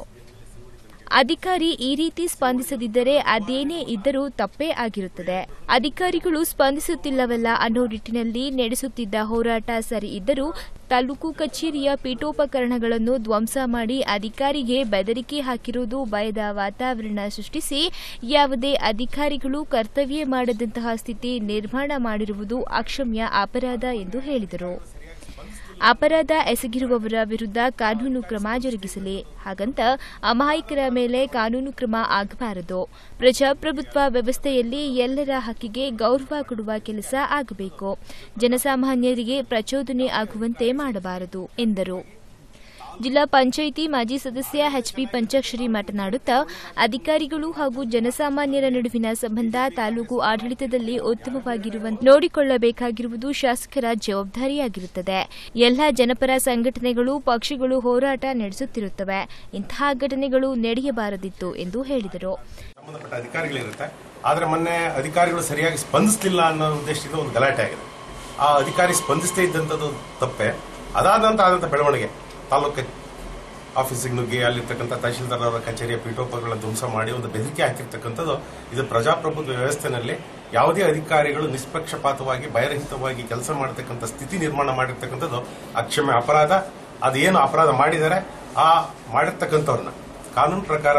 ಅಧಿಕಾರಿ ಈ ರೀತಿ ಸ್ಪಂದಿಸದಿದ್ದರೆ ಅದೇನೇ ಇದ್ದರೂ ತಪ್ಪೇ ಆಗಿರುತ್ತದೆ ಅಧಿಕಾರಿಗಳು ಸ್ಪಂದಿಸುತ್ತಿಲ್ಲವಲ್ಲ ಅನ್ನೋ ನಿಟ್ಟಿನಲ್ಲಿ ನಡೆಸುತ್ತಿದ್ದ ಹೋರಾಟ ಸರಿ ಇದ್ದರೂ ತಾಲೂಕು ಕಚೇರಿಯ ಪೀಠೋಪಕರಣಗಳನ್ನು ಧ್ವಂಸ ಮಾಡಿ ಅಧಿಕಾರಿಗೆ ಬೆದರಿಕೆ ಹಾಕಿರುವುದು ಭಯದ ವಾತಾವರಣ ಸೃಷ್ಟಿಸಿ ಯಾವುದೇ ಅಧಿಕಾರಿಗಳು ಕರ್ತವ್ಯ ಮಾಡದಂತಹ ಸ್ಥಿತಿ ನಿರ್ಮಾಣ ಮಾಡಿರುವುದು ಅಕ್ಷಮ್ಯ ಅಪರಾಧ ಎಂದು ಹೇಳಿದರು ಅಪರಾಧ ಎಸಗಿರುವವರ ವಿರುದ್ಧ ಕಾನೂನು ಕ್ರಮ ಜರುಗಿಸಲಿ ಹಾಗಂತ ಅಮಾಯಕರ ಮೇಲೆ ಕಾನೂನು ಕ್ರಮ ಆಗಬಾರದು ಪ್ರಜಾಪ್ರಭುತ್ವ ವ್ಯವಸ್ಥೆಯಲ್ಲಿ ಎಲ್ಲರ ಹಕ್ಕಿಗೆ ಗೌರವ ಕೊಡುವ ಕೆಲಸ ಆಗಬೇಕು ಜನಸಾಮಾನ್ಯರಿಗೆ ಪ್ರಚೋದನೆ ಆಗುವಂತೆ ಮಾಡಬಾರದು ಎಂದರು ಜಿಲ್ಲಾ ಪಂಚಾಯಿತಿ ಮಾಜಿ ಸದಸ್ಯ ಎಚ್ಪಿ ಪಂಚಾಕ್ಷರಿ ಮಾತನಾಡುತ್ತಾ ಅಧಿಕಾರಿಗಳು ಹಾಗೂ ಜನಸಾಮಾನ್ಯರ ನಡುವಿನ ಸಂಬಂಧ ತಾಲೂಕು ಆಡಳಿತದಲ್ಲಿ ಉತ್ತಮವಾಗಿರುವಂತೆ ನೋಡಿಕೊಳ್ಳಬೇಕಾಗಿರುವುದು ಶಾಸಕರ ಜವಾಬ್ದಾರಿಯಾಗಿರುತ್ತದೆ ಎಲ್ಲ ಜನಪರ ಸಂಘಟನೆಗಳು ಪಕ್ಷಗಳು ಹೋರಾಟ ನಡೆಸುತ್ತಿರುತ್ತವೆ ಇಂತಹ ಘಟನೆಗಳು ನಡೆಯಬಾರದಿತ್ತು ಎಂದು ಹೇಳಿದರು ಸಂಬಂಧಪಟ್ಟ ಅಧಿಕಾರಿಗಳಿರುತ್ತೆ ಆದರೆ ಮೊನ್ನೆ ಅಧಿಕಾರಿಗಳು ಸರಿಯಾಗಿ ಸ್ಪಂದಿಸಲಿಲ್ಲ ಅನ್ನೋ ಉದ್ದೇಶದಿಂದ ಒಂದು ಗಲಾಟೆ ಆಗಿದೆ ಆ ಅಧಿಕಾರಿ ಸ್ಪಂದಿಸದೇ ಇದ್ದಂಥದ್ದು ತಪ್ಪೆ ಅದಾದ ನಂತರ ಆದಂಥ ಬೆಳವಣಿಗೆ ತಾಲೂಕು ಆಫೀಸಿಗೆ ನುಗ್ಗಿ ಅಲ್ಲಿರ್ತಕ್ಕಂಥ ತಹಶೀಲ್ದಾರ್ ಅವರ ಕಚೇರಿಯ ಪೀಠೋಪಕರಣಗಳನ್ನು ಧ್ವಂಸ ಮಾಡಿ ಒಂದು ಬೆದರಿಕೆ ಹಾಕಿರ್ತಕ್ಕಂಥದ್ದು ಇದು ಪ್ರಜಾಪ್ರಭುತ್ವ ವ್ಯವಸ್ಥೆನಲ್ಲಿ ಯಾವುದೇ ಅಧಿಕಾರಿಗಳು ನಿಷ್ಪಕ್ಷಪಾತವಾಗಿ ಭಯರಹಿತವಾಗಿ ಕೆಲಸ ಮಾಡತಕ್ಕಂಥ ಸ್ಥಿತಿ ನಿರ್ಮಾಣ ಮಾಡಿರ್ತಕ್ಕಂಥದ್ದು ಅಕ್ಷಮ್ಯ ಅಪರಾಧ ಅದೇನು ಅಪರಾಧ ಮಾಡಿದ್ದಾರೆ ಆ ಮಾಡಿರ್ತಕ್ಕಂಥವ್ರನ್ನ ಕಾನೂನು ಪ್ರಕಾರ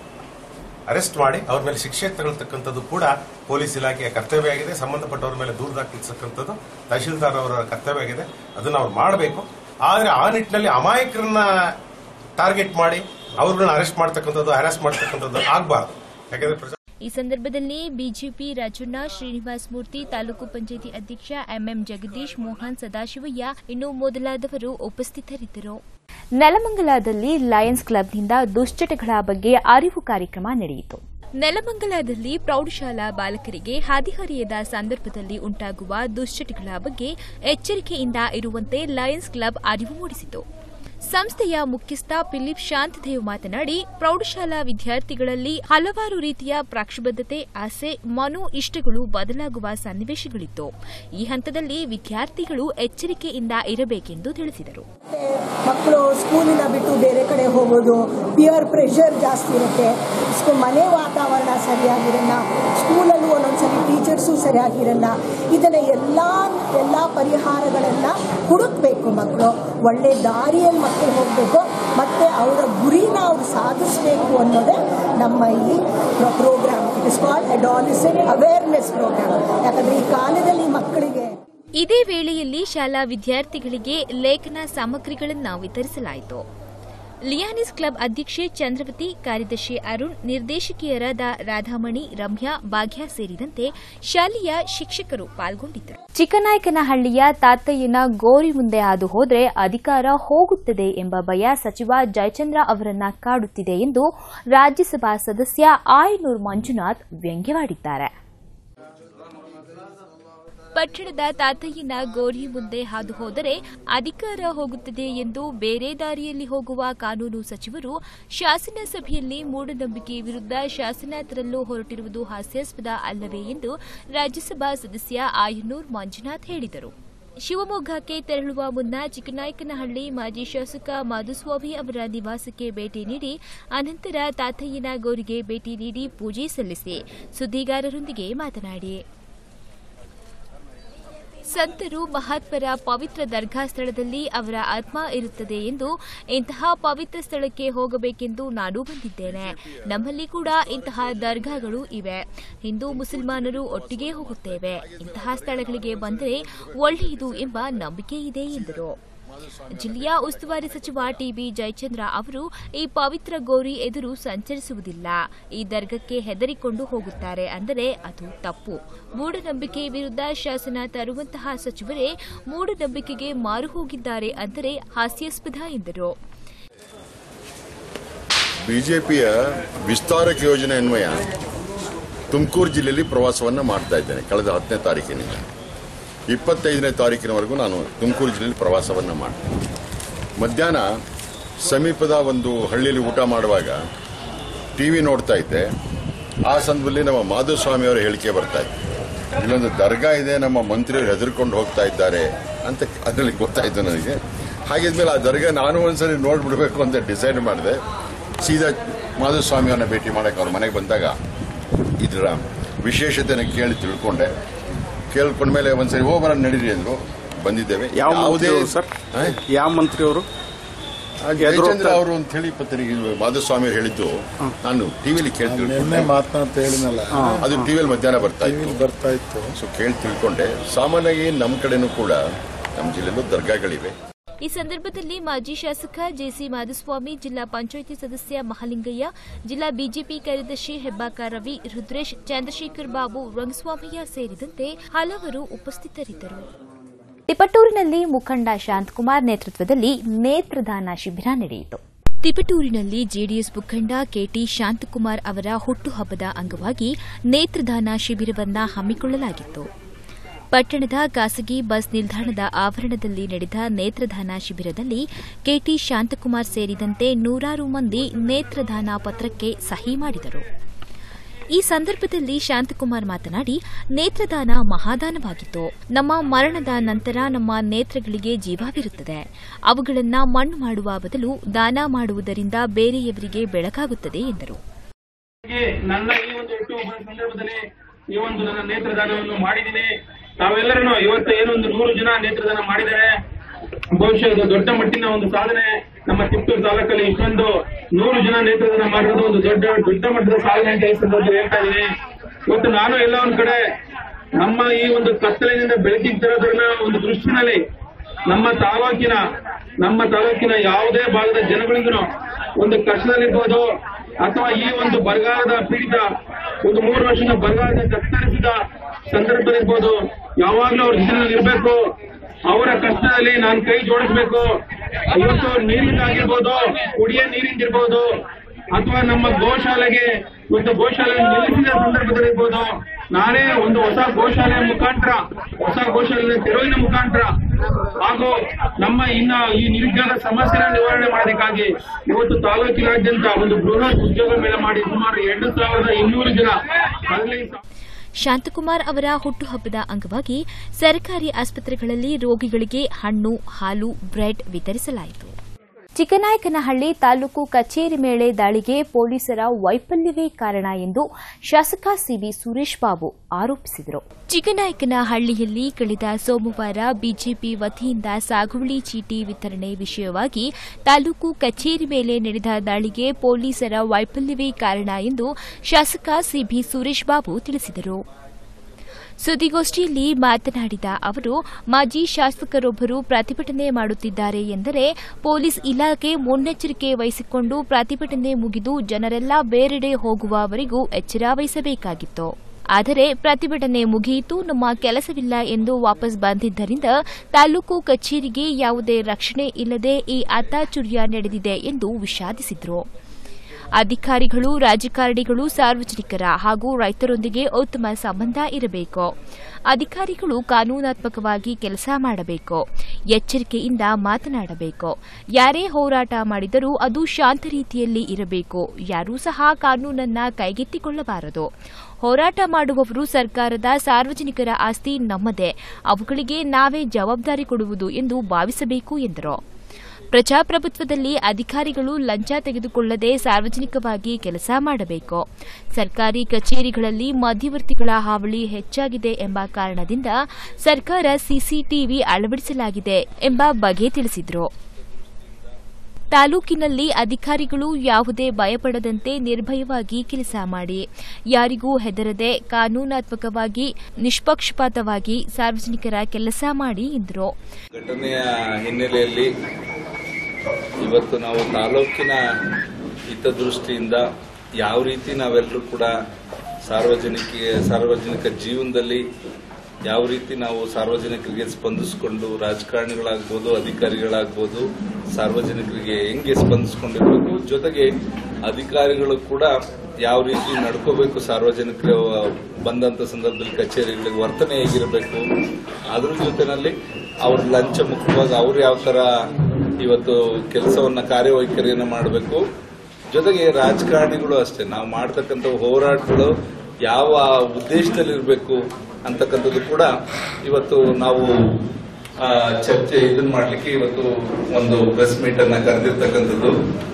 ಅರೆಸ್ಟ್ ಮಾಡಿ ಅವ್ರ ಮೇಲೆ ಶಿಕ್ಷೆ ತಗೊಳ್ತಕ್ಕಂಥದ್ದು ಕೂಡ ಪೊಲೀಸ್ ಇಲಾಖೆಯ ಕರ್ತವ್ಯ ಆಗಿದೆ ಸಂಬಂಧಪಟ್ಟವ್ರ ಮೇಲೆ ದೂರು ದಾಖಲಿಸತಕ್ಕಂಥದ್ದು ತಹಶೀಲ್ದಾರ್ ಅವರ ಕರ್ತವ್ಯ ಆಗಿದೆ ಅದನ್ನ ಅವ್ರು ಮಾಡಬೇಕು ಆದರೆ ಆ ನಿಟ್ಟಿನಲ್ಲಿ ಅಮಾಯಕರನ್ನ ಟಾರ್ಗೆಟ್ ಮಾಡಿ ಅವ್ರನ್ನ ಅರೆಸ್ಟ್ ಮಾಡ್ತಕ್ಕಂಥದ್ದು ಹ್ಯಾರಾಸ್ ಮಾಡ್ತಕ್ಕಂಥದ್ದು ಆಗಬಾರ್ದು ಯಾಕಂದ್ರೆ ಪ್ರಜಾ ಈ ಸಂದರ್ಭದಲ್ಲಿ ಬಿಜೆಪಿ ರಾಜಣ್ಣ ಶ್ರೀನಿವಾಸ್ ಮೂರ್ತಿ ತಾಲೂಕು ಪಂಚಾಯಿತಿ ಅಧ್ಯಕ್ಷ ಎಂಎಂ ಜಗದೀಶ್ ಮೋಹನ್ ಸದಾಶಿವಯ್ಯ ಇನ್ನು ಮೊದಲಾದವರು ಉಪಸ್ಥಿತರಿದ್ದರು ನೆಲಮಂಗಲದಲ್ಲಿ ಲಯನ್ಸ್ ಕ್ಲಬ್ನಿಂದ ದುಶ್ಚಟಗಳ ಬಗ್ಗೆ ಅರಿವು ಕಾರ್ಯಕ್ರಮ ನಡೆಯಿತು ನೆಲಮಂಗಲದಲ್ಲಿ ಪ್ರೌಢಶಾಲಾ ಬಾಲಕರಿಗೆ ಹದಿಹರಿಯದ ಸಂದರ್ಭದಲ್ಲಿ ಉಂಟಾಗುವ ದುಶ್ಚಟಗಳ ಬಗ್ಗೆ ಎಚ್ಚರಿಕೆಯಿಂದ ಇರುವಂತೆ ಲಯನ್ಸ್ ಕ್ಲಬ್ ಅರಿವು ಮೂಡಿಸಿತು ಸಂಸ್ಥೆಯ ಮುಖ್ಯಸ್ಥ ಫಿಲಿಪ್ ಶಾಂತದೇವ್ ಮಾತನಾಡಿ ಪ್ರೌಢಶಾಲಾ ವಿದ್ಯಾರ್ಥಿಗಳಲ್ಲಿ ಹಲವಾರು ರೀತಿಯ ಪ್ರಕ್ಷುಬದ್ಧತೆ ಆಸೆ ಮನೋ ಇಷ್ಟಗಳು ಬದಲಾಗುವ ಸನ್ನಿವೇಶಗಳಿತ್ತು ಈ ಹಂತದಲ್ಲಿ ವಿದ್ಯಾರ್ಥಿಗಳು ಎಚ್ಚರಿಕೆಯಿಂದ ಇರಬೇಕೆಂದು ತಿಳಿಸಿದರು ಮಕ್ಕಳು ಸ್ಕೂಲಿನ ಬಿಟ್ಟು ಬೇರೆ ಕಡೆ ಹೋಗೋದು ಪಿಯರ್ ಪ್ರೆಷರ್ ಜಾಸ್ತಿ ಇರುತ್ತೆ ಸ್ಕೂ ಮನೆ ವಾತಾವರಣ ಸರಿಯಾಗಿರಲ್ಲ ಸ್ಕೂಲಲ್ಲೂ ಒಂದೊಂದ್ಸಲಿ ಟೀಚರ್ಸು ಸರಿಯಾಗಿರಲ್ಲ ಇದನ್ನ ಎಲ್ಲ ಎಲ್ಲ ಪರಿಹಾರಗಳನ್ನ ಹುಡುಕ್ಬೇಕು ಮಕ್ಕಳು ಒಳ್ಳೆ ದಾರಿಯಲ್ಲಿ ಮಕ್ಕಳು ಹೋಗಬೇಕು ಮತ್ತೆ ಅವರ ಗುರಿನ ಅವ್ರು ಸಾಧಿಸಬೇಕು ಅನ್ನೋದೇ ನಮ್ಮ ಈ program it is called adolescent awareness program ಯಾಕಂದ್ರೆ ಈ ಕಾಲದಲ್ಲಿ ಮಕ್ಕಳಿಗೆ ಇದೇ ವೇಳೆಯಲ್ಲಿ ಶಾಲಾ ವಿದ್ಯಾರ್ಥಿಗಳಿಗೆ ಲೇಖನ ಸಾಮಗ್ರಿಗಳನ್ನು ವಿತರಿಸಲಾಯಿತು ಲಿಯಾನಿಸ್ ಕ್ಲಬ್ ಅಧ್ಯಕ್ಷೆ ಚಂದ್ರವತಿ ಕಾರ್ಯದರ್ಶಿ ಅರುಣ್ ನಿರ್ದೇಶಕಿಯರಾದ ರಾಧಾಮಣಿ ರಮ್ಯಾ ಭಾಗ್ಯ ಸೇರಿದಂತೆ ಶಾಲೆಯ ಶಿಕ್ಷಕರು ಪಾಲ್ಗೊಂಡಿದ್ದರು ಚಿಕ್ಕನಾಯಕನಹಳ್ಳಿಯ ತಾತಯ್ಯನ ಗೋರಿ ಮುಂದೆ ಹಾದು ಹೋದರೆ ಅಧಿಕಾರ ಹೋಗುತ್ತದೆ ಎಂಬ ಭಯ ಸಚಿವ ಜಯಚಂದ್ರ ಅವರನ್ನ ಕಾಡುತ್ತಿದೆ ಎಂದು ರಾಜ್ಯಸಭಾ ಸದಸ್ಯ ಆಯನೂರ್ ಮಂಜುನಾಥ್ ವ್ಯಂಗ್ಯವಾಡಿದ್ದಾರೆ ಪಟ್ಟಣದ ತಾತಯ್ಯನ ಗೋರಿ ಮುಂದೆ ಹಾದು ಹೋದರೆ ಅಧಿಕಾರ ಹೋಗುತ್ತದೆ ಎಂದು ಬೇರೆ ದಾರಿಯಲ್ಲಿ ಹೋಗುವ ಕಾನೂನು ಸಚಿವರು ಶಾಸನ ಸಭೆಯಲ್ಲಿ ಮೂಢನಂಬಿಕೆ ವಿರುದ್ಧ ಶಾಸನ ತರಲು ಹೊರಟಿರುವುದು ಹಾಸ್ಯಾಸ್ಪದ ಅಲ್ಲವೇ ಎಂದು ರಾಜ್ಯಸಭಾ ಸದಸ್ಯ ಆಯನೂರ್ ಮಂಜುನಾಥ್ ಹೇಳಿದರು ಶಿವಮೊಗ್ಗಕ್ಕೆ ತೆರಳುವ ಮುನ್ನ ಚಿಕ್ಕನಾಯಕನಹಳ್ಳಿ ಮಾಜಿ ಶಾಸಕ ಮಾಧುಸ್ವಾಮಿ ಅವರ ನಿವಾಸಕ್ಕೆ ಭೇಟಿ ನೀಡಿ ಅನಂತರ ತಾತಯ್ಯನ ಗೋರಿಗೆ ಭೇಟಿ ನೀಡಿ ಪೂಜೆ ಸಲ್ಲಿಸಿ ಸುದ್ದಿಗಾರರೊಂದಿಗೆ ಮಾತನಾಡಿ ಸಂತರು ಮಹಾತ್ಮರ ಪವಿತ್ರ ದರ್ಗಾ ಸ್ಥಳದಲ್ಲಿ ಅವರ ಆತ್ಮ ಇರುತ್ತದೆ ಎಂದು ಇಂತಹ ಪವಿತ್ರ ಸ್ಥಳಕ್ಕೆ ಹೋಗಬೇಕೆಂದು ನಾನು ಬಂದಿದ್ದೇನೆ ನಮ್ಮಲ್ಲಿ ಕೂಡ ಇಂತಹ ದರ್ಗಾಗಳು ಇವೆ ಹಿಂದೂ ಮುಸಲ್ಮಾನರು ಒಟ್ಟಿಗೆ ಹೋಗುತ್ತೇವೆ ಇಂತಹ ಸ್ಥಳಗಳಿಗೆ ಬಂದರೆ ಒಳ್ಳೆಯದು ಎಂಬ ನಂಬಿಕೆ ಇದೆ ಎಂದರು ಜಿಲ್ಲೆಯ ಉಸ್ತುವಾರಿ ಸಚಿವ ಟಿಬಿ ಜಯಚಂದ್ರ ಅವರು ಈ ಪವಿತ್ರ ಗೋರಿ ಎದುರು ಸಂಚರಿಸುವುದಿಲ್ಲ ಈ ದರ್ಗಕ್ಕೆ ಹೆದರಿಕೊಂಡು ಹೋಗುತ್ತಾರೆ ಅಂದರೆ ಅದು ತಪ್ಪು ಮೂಢನಂಬಿಕೆ ವಿರುದ್ಧ ಶಾಸನ ತರುವಂತಹ ಸಚಿವರೇ ಮೂಢನಂಬಿಕೆಗೆ ಮಾರು ಹೋಗಿದ್ದಾರೆ ಅಂದರೆ ಹಾಸ್ಯಾಸ್ಪದ ಎಂದರು ಬಿಜೆಪಿಯ ವಿಸ್ತಾರಕ ಯೋಜನೆ ಅನ್ವಯ ತುಮಕೂರು ಜಿಲ್ಲೆಯಲ್ಲಿ ಪ್ರವಾಸವನ್ನು ಮಾಡ್ತಾ ಇದ್ದೇನೆ ಕಳೆದ ಹತ್ತನೇ ತಾರೀಕಿನಿಂದ ಇಪ್ಪತ್ತೈದನೇ ತಾರೀಕಿನವರೆಗೂ ನಾನು ತುಮಕೂರು ಜಿಲ್ಲೆಯಲ್ಲಿ ಪ್ರವಾಸವನ್ನು ಮಾಡ್ತೇನೆ ಮಧ್ಯಾಹ್ನ ಸಮೀಪದ ಒಂದು ಹಳ್ಳಿಯಲ್ಲಿ ಊಟ ಮಾಡುವಾಗ ಟಿವಿ ನೋಡ್ತಾ ಇದ್ದೆ ಆ ಸಂದರ್ಭದಲ್ಲಿ ನಮ್ಮ ಮಾಧುಸ್ವಾಮಿ ಅವರ ಹೇಳಿಕೆ ಬರ್ತಾ ಇತ್ತು ಇಲ್ಲೊಂದು ದರ್ಗಾ ಇದೆ ನಮ್ಮ ಮಂತ್ರಿಯವರು ಹೆದರ್ಕೊಂಡು ಹೋಗ್ತಾ ಇದ್ದಾರೆ ಅಂತ ಅದರಲ್ಲಿ ಗೊತ್ತಾಯ್ತು ನನಗೆ ಹಾಗಿದ್ಮೇಲೆ ಆ ದರ್ಗಾ ನಾನು ಒಂದ್ಸರಿ ನೋಡ್ಬಿಡ್ಬೇಕು ಅಂತ ಡಿಸೈಡ್ ಮಾಡಿದೆ ಸೀದಾ ಮಾಧುಸ್ವಾಮಿ ಅವ್ರನ್ನ ಭೇಟಿ ಮಾಡಕ್ಕೆ ಅವ್ರ ಮನೆಗೆ ಬಂದಾಗ ಇದರ ವಿಶೇಷತೆನ ಕೇಳಿ ತಿಳ್ಕೊಂಡೆ ಕೇಳ್ಕೊಂಡ್ಮೇಲೆ ಒಂದ್ಸರಿ ಹೋಗೋಣ ನಡೀರಿ ಅಂದ್ರು ಬಂದಿದ್ದೇವೆ ಯಾವ ಮಂತ್ರಿ ಅವರು ಸರ್ ಆ? ಯಾವ ಮಂತ್ರಿ ಅವರು ಜಯಚಂದ್ರ ಅವರು ಅಂತ ಹೇಳಿ ಪತ್ರಿಕೆ ಮಾಧುಸ್ವಾಮಿ ಅವರು ಹೇಳಿದ್ದು ನಾನು ಟಿವಿಲಿ ಕೇಳಿ ತಿಳ್ಕೊಂಡೆ ಮಾತನಾಡ್ತಾ ಹೇಳಿದ್ನಲ್ಲ ಅದು ಟಿವಿಯಲ್ಲಿ ಮಧ್ಯಾಹ್ನ ಬರ್ತಾ ಇತ್ತು ಬರ್ತಾ ಇತ್ತು ಸೊ ಕೇಳಿ ತಿಳ್ಕೊಂಡೆ ಸಾಮಾನ್ಯವಾಗಿ ನಮ್ಮ ಕಡೆನೂ ಕೂಡ ನಮ್ಮ ಜಿಲ್ಲೆಯಲ್ಲೂ ದರ್ಗಾಗಳಿವೆ ಈ ಸಂದರ್ಭದಲ್ಲಿ ಮಾಜಿ ಶಾಸಕ ಜೆಸಿ ಮಾಧುಸ್ವಾಮಿ ಜಿಲ್ಲಾ ಪಂಚಾಯಿತಿ ಸದಸ್ಯ ಮಹಾಲಿಂಗಯ್ಯ ಜಿಲ್ಲಾ ಬಿಜೆಪಿ ಕಾರ್ಯದರ್ಶಿ ಹೆಬ್ಬಾಕ ರವಿ ರುದ್ರೇಶ್ ಚಂದ್ರಶೇಖರ್ ಬಾಬು ರಂಗಸ್ವಾಮಯ್ಯ ಸೇರಿದಂತೆ ಹಲವರು ಉಪಸ್ಥಿತರಿದ್ದರು ತಿಪಟೂರಿನಲ್ಲಿ ಮುಖಂಡ ಶಾಂತಕುಮಾರ್ ನೇತೃತ್ವದಲ್ಲಿ ನೇತ್ರದಾನ ಶಿಬಿರ ನಡೆಯಿತು ತಿಪಟೂರಿನಲ್ಲಿ ಜೆಡಿಎಸ್ ಮುಖಂಡ ಕೆಟಿ ಶಾಂತಕುಮಾರ್ ಅವರ ಹುಟ್ಟುಹಬ್ಬದ ಅಂಗವಾಗಿ ನೇತ್ರದಾನ ಶಿಬಿರವನ್ನ ಹಮ್ಮಿಕೊಳ್ಳಲಾಗಿತ್ತು ಪಟ್ಟಣದ ಖಾಸಗಿ ಬಸ್ ನಿಲ್ದಾಣದ ಆವರಣದಲ್ಲಿ ನಡೆದ ನೇತ್ರದಾನ ಶಿಬಿರದಲ್ಲಿ ಕೆಟಿ ಶಾಂತಕುಮಾರ್ ಸೇರಿದಂತೆ ನೂರಾರು ಮಂದಿ ನೇತ್ರದಾನ ಪತ್ರಕ್ಕೆ ಸಹಿ ಮಾಡಿದರು ಈ ಸಂದರ್ಭದಲ್ಲಿ ಶಾಂತಕುಮಾರ್ ಮಾತನಾಡಿ ನೇತ್ರದಾನ ಮಹಾದಾನವಾಗಿತ್ತು ನಮ್ಮ ಮರಣದ ನಂತರ ನಮ್ಮ ನೇತ್ರಗಳಿಗೆ ಜೀವವಿರುತ್ತದೆ ಅವುಗಳನ್ನ ಮಣ್ಣು ಮಾಡುವ ಬದಲು ದಾನ ಮಾಡುವುದರಿಂದ ಬೇರೆಯವರಿಗೆ ಬೆಳಕಾಗುತ್ತದೆ ಎಂದರು ನನ್ನ ಈ ಒಂದು ಹುಟ್ಟುಹಬ್ಬದ ಸಂದರ್ಭದಲ್ಲಿ ಈ ಒಂದು ನನ್ನ ನೇತ್ರದಾನವನ್ನು ಮಾಡಿದ್ದೀನಿ ತಾವೆಲ್ಲರೂ ಇವತ್ತು ಏನೊಂದು ನೂರು ಜನ ನೇತ್ರದಾನ ಮಾಡಿದ್ದಾರೆ ಬಹುಶಃ ಇದು ದೊಡ್ಡ ಮಟ್ಟಿನ ಒಂದು ಸಾಧನೆ ನಮ್ಮ ತಿಪ್ಟೂರು ತಾಲೂಕಲ್ಲಿ ಇಷ್ಟೊಂದು ನೂರು ಜನ ನೇತ್ರದಾನ ಮಾಡಿರೋದು ಒಂದು ದೊಡ್ಡ ದೊಡ್ಡ ಮಟ್ಟದ ಸಾಧನೆ ಅಂತ ಈ ಸಂದರ್ಭದಲ್ಲಿ ಹೇಳ್ತಾ ಇದ್ದೀನಿ ಇವತ್ತು ನಾನು ಎಲ್ಲ ಒಂದ್ ಕಡೆ ನಮ್ಮ ಈ ಒಂದು ಕತ್ತಲಿನಿಂದ ಬೆಳಕಿಗೆ ತರೋದನ್ನ ಒಂದು ದೃಷ್ಟಿನಲ್ಲಿ ನಮ್ಮ ತಾಲೂಕಿನ ನಮ್ಮ ತಾಲೂಕಿನ ಯಾವುದೇ ಭಾಗದ ಜನಗಳಿಗೂ ಒಂದು ಕಷ್ಟದಲ್ಲಿರ್ಬೋದು ಅಥವಾ ಈ ಒಂದು ಬರಗಾಲದ ಪೀಡಿತ ಒಂದು ಮೂರು ವರ್ಷದ ಬರಗಾಲದ ತತ್ತರಿಸಿದ ಸಂದರ್ಭದಲ್ಲಿರ್ಬೋದು ಯಾವಾಗಲೂ ಅವ್ರ ಜೊತೆನಲ್ಲಿ ಇರಬೇಕು ಅವರ ಕಷ್ಟದಲ್ಲಿ ನಾನು ಕೈ ಜೋಡಿಸ್ಬೇಕು ಇವತ್ತು ನೀರಿಂದಾಗಿರ್ಬೋದು ಕುಡಿಯೋ ನೀರಿಂದಿರ್ಬೋದು ಅಥವಾ ನಮ್ಮ ಗೋಶಾಲೆಗೆ ಇವತ್ತು ಗೋಶಾಲೆ ನಿಲ್ಲಿಸಿದ ಸಂದರ್ಭದಲ್ಲಿರ್ಬೋದು ನಾನೇ ಒಂದು ಹೊಸ ಗೋಶಾಲೆಯ ಮುಖಾಂತರ ಹೊಸ ಗೋಶಾಲೆ ತೆರವಿನ ಮುಖಾಂತರ ಹಾಗೂ ನಮ್ಮ ಇನ್ನ ಈ ನಿರುದ್ಯೋಗ ಸಮಸ್ಯೆನ ನಿವಾರಣೆ ಮಾಡೋದಕ್ಕಾಗಿ ಇವತ್ತು ತಾಲೂಕಿನಾದ್ಯಂತ ಒಂದು ಬೃಹತ್ ಉದ್ಯೋಗ ಮೇಳ ಮಾಡಿ ಸುಮಾರು ಎರಡು ಸಾವಿರದ ಇನ್ನೂರು ಜನ ಹದಿನೈದು ಸಾವಿರ ಶಾಂತಕುಮಾರ್ ಅವರ ಹುಟ್ಟುಹಬ್ಬದ ಅಂಗವಾಗಿ ಸರ್ಕಾರಿ ಆಸ್ಪತ್ರೆಗಳಲ್ಲಿ ರೋಗಿಗಳಿಗೆ ಹಣ್ಣು ಹಾಲು ಬ್ರೆಡ್ ವಿತರಿಸಲಾಯಿತು ಚಿಕ್ಕನಾಯಕನಹಳ್ಳಿ ತಾಲೂಕು ಕಚೇರಿ ಮೇಳೆ ದಾಳಿಗೆ ಪೊಲೀಸರ ವೈಫಲ್ಯವೇ ಕಾರಣ ಎಂದು ಶಾಸಕ ಸಿವಿ ಸುರೇಶ್ ಬಾಬು ಆರೋಪಿಸಿದರು ಚಿಕ್ಕನಾಯಕನಹಳ್ಳಿಯಲ್ಲಿ ಕಳೆದ ಸೋಮವಾರ ಬಿಜೆಪಿ ವತಿಯಿಂದ ಸಾಗುವಳಿ ಚೀಟಿ ವಿತರಣೆ ವಿಷಯವಾಗಿ ತಾಲೂಕು ಕಚೇರಿ ಮೇಲೆ ನಡೆದ ದಾಳಿಗೆ ಪೊಲೀಸರ ವೈಫಲ್ಯವೇ ಕಾರಣ ಎಂದು ಶಾಸಕ ಸಿಬಿ ಸುರೇಶ್ ಬಾಬು ತಿಳಿಸಿದರು ಸುದ್ದಿಗೋಷ್ಠಿಯಲ್ಲಿ ಮಾತನಾಡಿದ ಅವರು ಮಾಜಿ ಶಾಸಕರೊಬ್ಬರು ಪ್ರತಿಭಟನೆ ಮಾಡುತ್ತಿದ್ದಾರೆ ಎಂದರೆ ಪೊಲೀಸ್ ಇಲಾಖೆ ಮುನ್ನೆಚ್ಚರಿಕೆ ವಹಿಸಿಕೊಂಡು ಪ್ರತಿಭಟನೆ ಮುಗಿದು ಜನರೆಲ್ಲ ಬೇರೆಡೆ ಹೋಗುವವರೆಗೂ ಎಚ್ಚರ ವಹಿಸಬೇಕಾಗಿತ್ತು ಆದರೆ ಪ್ರತಿಭಟನೆ ಮುಗಿಯಿತು ನಮ್ಮ ಕೆಲಸವಿಲ್ಲ ಎಂದು ವಾಪಸ್ ಬಂದಿದ್ದರಿಂದ ತಾಲೂಕು ಕಚೇರಿಗೆ ಯಾವುದೇ ರಕ್ಷಣೆ ಇಲ್ಲದೆ ಈ ಅತ್ತಾಚುರ್ಯ ನಡೆದಿದೆ ಎಂದು ವಿಷಾದಿಸಿದರು ಅಧಿಕಾರಿಗಳು ರಾಜಕಾರಣಿಗಳು ಸಾರ್ವಜನಿಕರ ಹಾಗೂ ರೈತರೊಂದಿಗೆ ಉತ್ತಮ ಸಂಬಂಧ ಇರಬೇಕು ಅಧಿಕಾರಿಗಳು ಕಾನೂನಾತ್ಮಕವಾಗಿ ಕೆಲಸ ಮಾಡಬೇಕು ಎಚ್ಚರಿಕೆಯಿಂದ ಮಾತನಾಡಬೇಕು ಯಾರೇ ಹೋರಾಟ ಮಾಡಿದರೂ ಅದು ಶಾಂತ ರೀತಿಯಲ್ಲಿ ಇರಬೇಕು ಯಾರೂ ಸಹ ಕಾನೂನನ್ನ ಕೈಗೆತ್ತಿಕೊಳ್ಳಬಾರದು ಹೋರಾಟ ಮಾಡುವವರು ಸರ್ಕಾರದ ಸಾರ್ವಜನಿಕರ ಆಸ್ತಿ ನಮ್ಮದೇ ಅವುಗಳಿಗೆ ನಾವೇ ಜವಾಬ್ದಾರಿ ಕೊಡುವುದು ಎಂದು ಭಾವಿಸಬೇಕು ಎಂದರು ಪ್ರಜಾಪ್ರಭುತ್ವದಲ್ಲಿ ಅಧಿಕಾರಿಗಳು ಲಂಚ ತೆಗೆದುಕೊಳ್ಳದೆ ಸಾರ್ವಜನಿಕವಾಗಿ ಕೆಲಸ ಮಾಡಬೇಕು ಸರ್ಕಾರಿ ಕಚೇರಿಗಳಲ್ಲಿ ಮಧ್ಯವರ್ತಿಗಳ ಹಾವಳಿ ಹೆಚ್ಚಾಗಿದೆ ಎಂಬ ಕಾರಣದಿಂದ ಸರ್ಕಾರ ಸಿಸಿಟಿವಿ ಅಳವಡಿಸಲಾಗಿದೆ ಎಂಬ ಬಗ್ಗೆ ತಿಳಿಸಿದರು ತಾಲೂಕಿನಲ್ಲಿ ಅಧಿಕಾರಿಗಳು ಯಾವುದೇ ಭಯಪಡದಂತೆ ನಿರ್ಭಯವಾಗಿ ಕೆಲಸ ಮಾಡಿ ಯಾರಿಗೂ ಹೆದರದೆ ಕಾನೂನಾತ್ಮಕವಾಗಿ ನಿಷ್ಪಕ್ಷಪಾತವಾಗಿ ಸಾರ್ವಜನಿಕರ ಕೆಲಸ ಮಾಡಿ ಎಂದರು ಘಟನೆಯ ಹಿನ್ನೆಲೆಯಲ್ಲಿ ಇವತ್ತು ನಾವು ತಾಲೂಕಿನ ಹಿತದೃಷ್ಟಿಯಿಂದ ಯಾವ ರೀತಿ ನಾವೆಲ್ಲರೂ ಕೂಡ ಸಾರ್ವಜನಿಕ ಸಾರ್ವಜನಿಕ ಜೀವನದಲ್ಲಿ ಯಾವ ರೀತಿ ನಾವು ಸಾರ್ವಜನಿಕರಿಗೆ ಸ್ಪಂದಿಸಿಕೊಂಡು ರಾಜಕಾರಣಿಗಳಾಗ್ಬೋದು ಅಧಿಕಾರಿಗಳಾಗ್ಬೋದು ಸಾರ್ವಜನಿಕರಿಗೆ ಹೆಂಗೆ ಸ್ಪಂದಿಸ್ಕೊಂಡಿರ್ಬೇಕು ಜೊತೆಗೆ ಅಧಿಕಾರಿಗಳು ಕೂಡ ಯಾವ ರೀತಿ ನಡ್ಕೋಬೇಕು ಸಾರ್ವಜನಿಕರು ಬಂದಂತ ಸಂದರ್ಭದಲ್ಲಿ ಕಚೇರಿಗಳಿಗೆ ವರ್ತನೆ ಹೇಗಿರಬೇಕು ಅದ್ರ ಜೊತೆನಲ್ಲಿ ಅವ್ರ ಲಂಚ ಮುಕ್ತವಾಗಿ ಅವ್ರು ಯಾವ ತರ ಇವತ್ತು ಕೆಲಸವನ್ನ ಕಾರ್ಯವೈಖರಿಯನ್ನು ಮಾಡಬೇಕು ಜೊತೆಗೆ ರಾಜಕಾರಣಿಗಳು ಅಷ್ಟೇ ನಾವು ಮಾಡ್ತಕ್ಕಂಥ ಹೋರಾಟಗಳು ಯಾವ ಉದ್ದೇಶದಲ್ಲಿ ಇರಬೇಕು ಅಂತಕ್ಕಂಥದ್ದು ಕೂಡ ಇವತ್ತು ನಾವು ಆ, ಚರ್ಚೆ ಇದನ್ನ ಮಾಡ್ಲಿಕ್ಕೆ ಇವತ್ತು ಒಂದು ಪ್ರೆಸ್ ಮೀಟ್ ಅನ್ನ ಕರೆದಿರ್ತಕ್ಕಂಥದ್ದು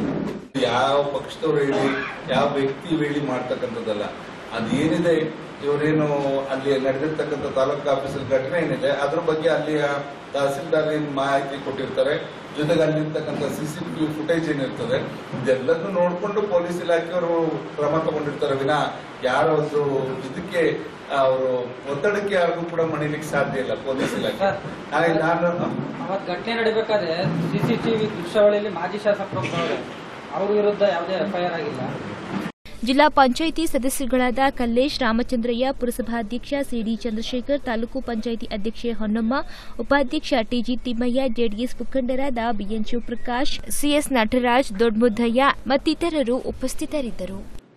ಯಾವ ಪಕ್ಷದವ್ರು ಹೇಳಿ ಯಾವ ವ್ಯಕ್ತಿ ಹೇಳಿ ಮಾಡ್ತಕ್ಕಂಥದ್ದಲ್ಲ ಅದೇನಿದೆ ಇವರೇನು ಅಲ್ಲಿ ನಡೆದಿರ್ತಕ್ಕಂಥ ತಾಲೂಕು ಆಫೀಸಲ್ಲಿ ಘಟನೆ ಏನಿದೆ ಅದ್ರ ಬಗ್ಗೆ ಅಲ್ಲಿಯ ತಹಸೀಲ್ದಾರ್ ಏನ್ ಮಾಹಿತಿ ಕೊಟ್ಟಿರ್ತಾರೆ ಜೊತೆಗೆ ಅಲ್ಲಿರ್ತಕ್ಕಂಥ ಸಿಸಿಟಿವಿ ಫುಟೇಜ್ ಏನಿರ್ತದೆ ಇದೆಲ್ಲದನ್ನು ನೋಡ್ಕೊಂಡು ಪೊಲೀಸ್ ಇಲಾಖೆಯವರು ಕ್ರಮ ತಗೊಂಡಿರ್ತಾರೆ ವಿನ ಯಾರ ಒಂದು ಇದಕ್ಕೆ ಅವರು ಒತ್ತಡಕ್ಕೆ ಯಾರಿಗೂ ಕೂಡ ಮಣಿಲಿಕ್ಕೆ ಸಾಧ್ಯ ಇಲ್ಲ ಪೊಲೀಸ್ ಇಲಾಖೆ ಹಾಗಾಗಿ ನಾನು ಅವತ್ ಘಟನೆ ನಡಿಬೇಕಾದ್ರೆ ಸಿಸಿಟಿವಿ ದೃಶ್ಯಾವಳಿಯಲ್ಲಿ ಮಾಜಿ ಶಾಸಕರು ಒಬ್ಬರವ್ರೆ. ಅವ್ರ ವಿರುದ್ಧ ಯಾವುದೇ ಎಫ್ಐಆರ್ ಆಗಿಲ್ಲ ಜಿಲ್ಲಾ ಪಂಚಾಯಿತಿ ಸದಸ್ಯರುಗಳಾದ ಕಲ್ಲೇಶ್ ರಾಮಚಂದ್ರಯ್ಯ ಪುರಸಭಾಧ್ಯಕ್ಷ ಸಿಡಿ ಚಂದ್ರಶೇಖರ್ ತಾಲೂಕು ಪಂಚಾಯಿತಿ ಅಧ್ಯಕ್ಷೆ ಹೊನ್ನಮ್ಮ ಉಪಾಧ್ಯಕ್ಷ ಟಿಜಿ ತಿಮ್ಮಯ್ಯ ಜೆಡಿಎಸ್ ಮುಖಂಡರಾದ ಬಿಎನ್ ಶಿವಪ್ರಕಾಶ್ ಸಿಎಸ್ ನಟರಾಜ್ ದೊಡ್ಮುದ್ದಯ್ಯ ಮತ್ತಿತರರು ಉಪಸ್ಥಿತರಿದ್ದರು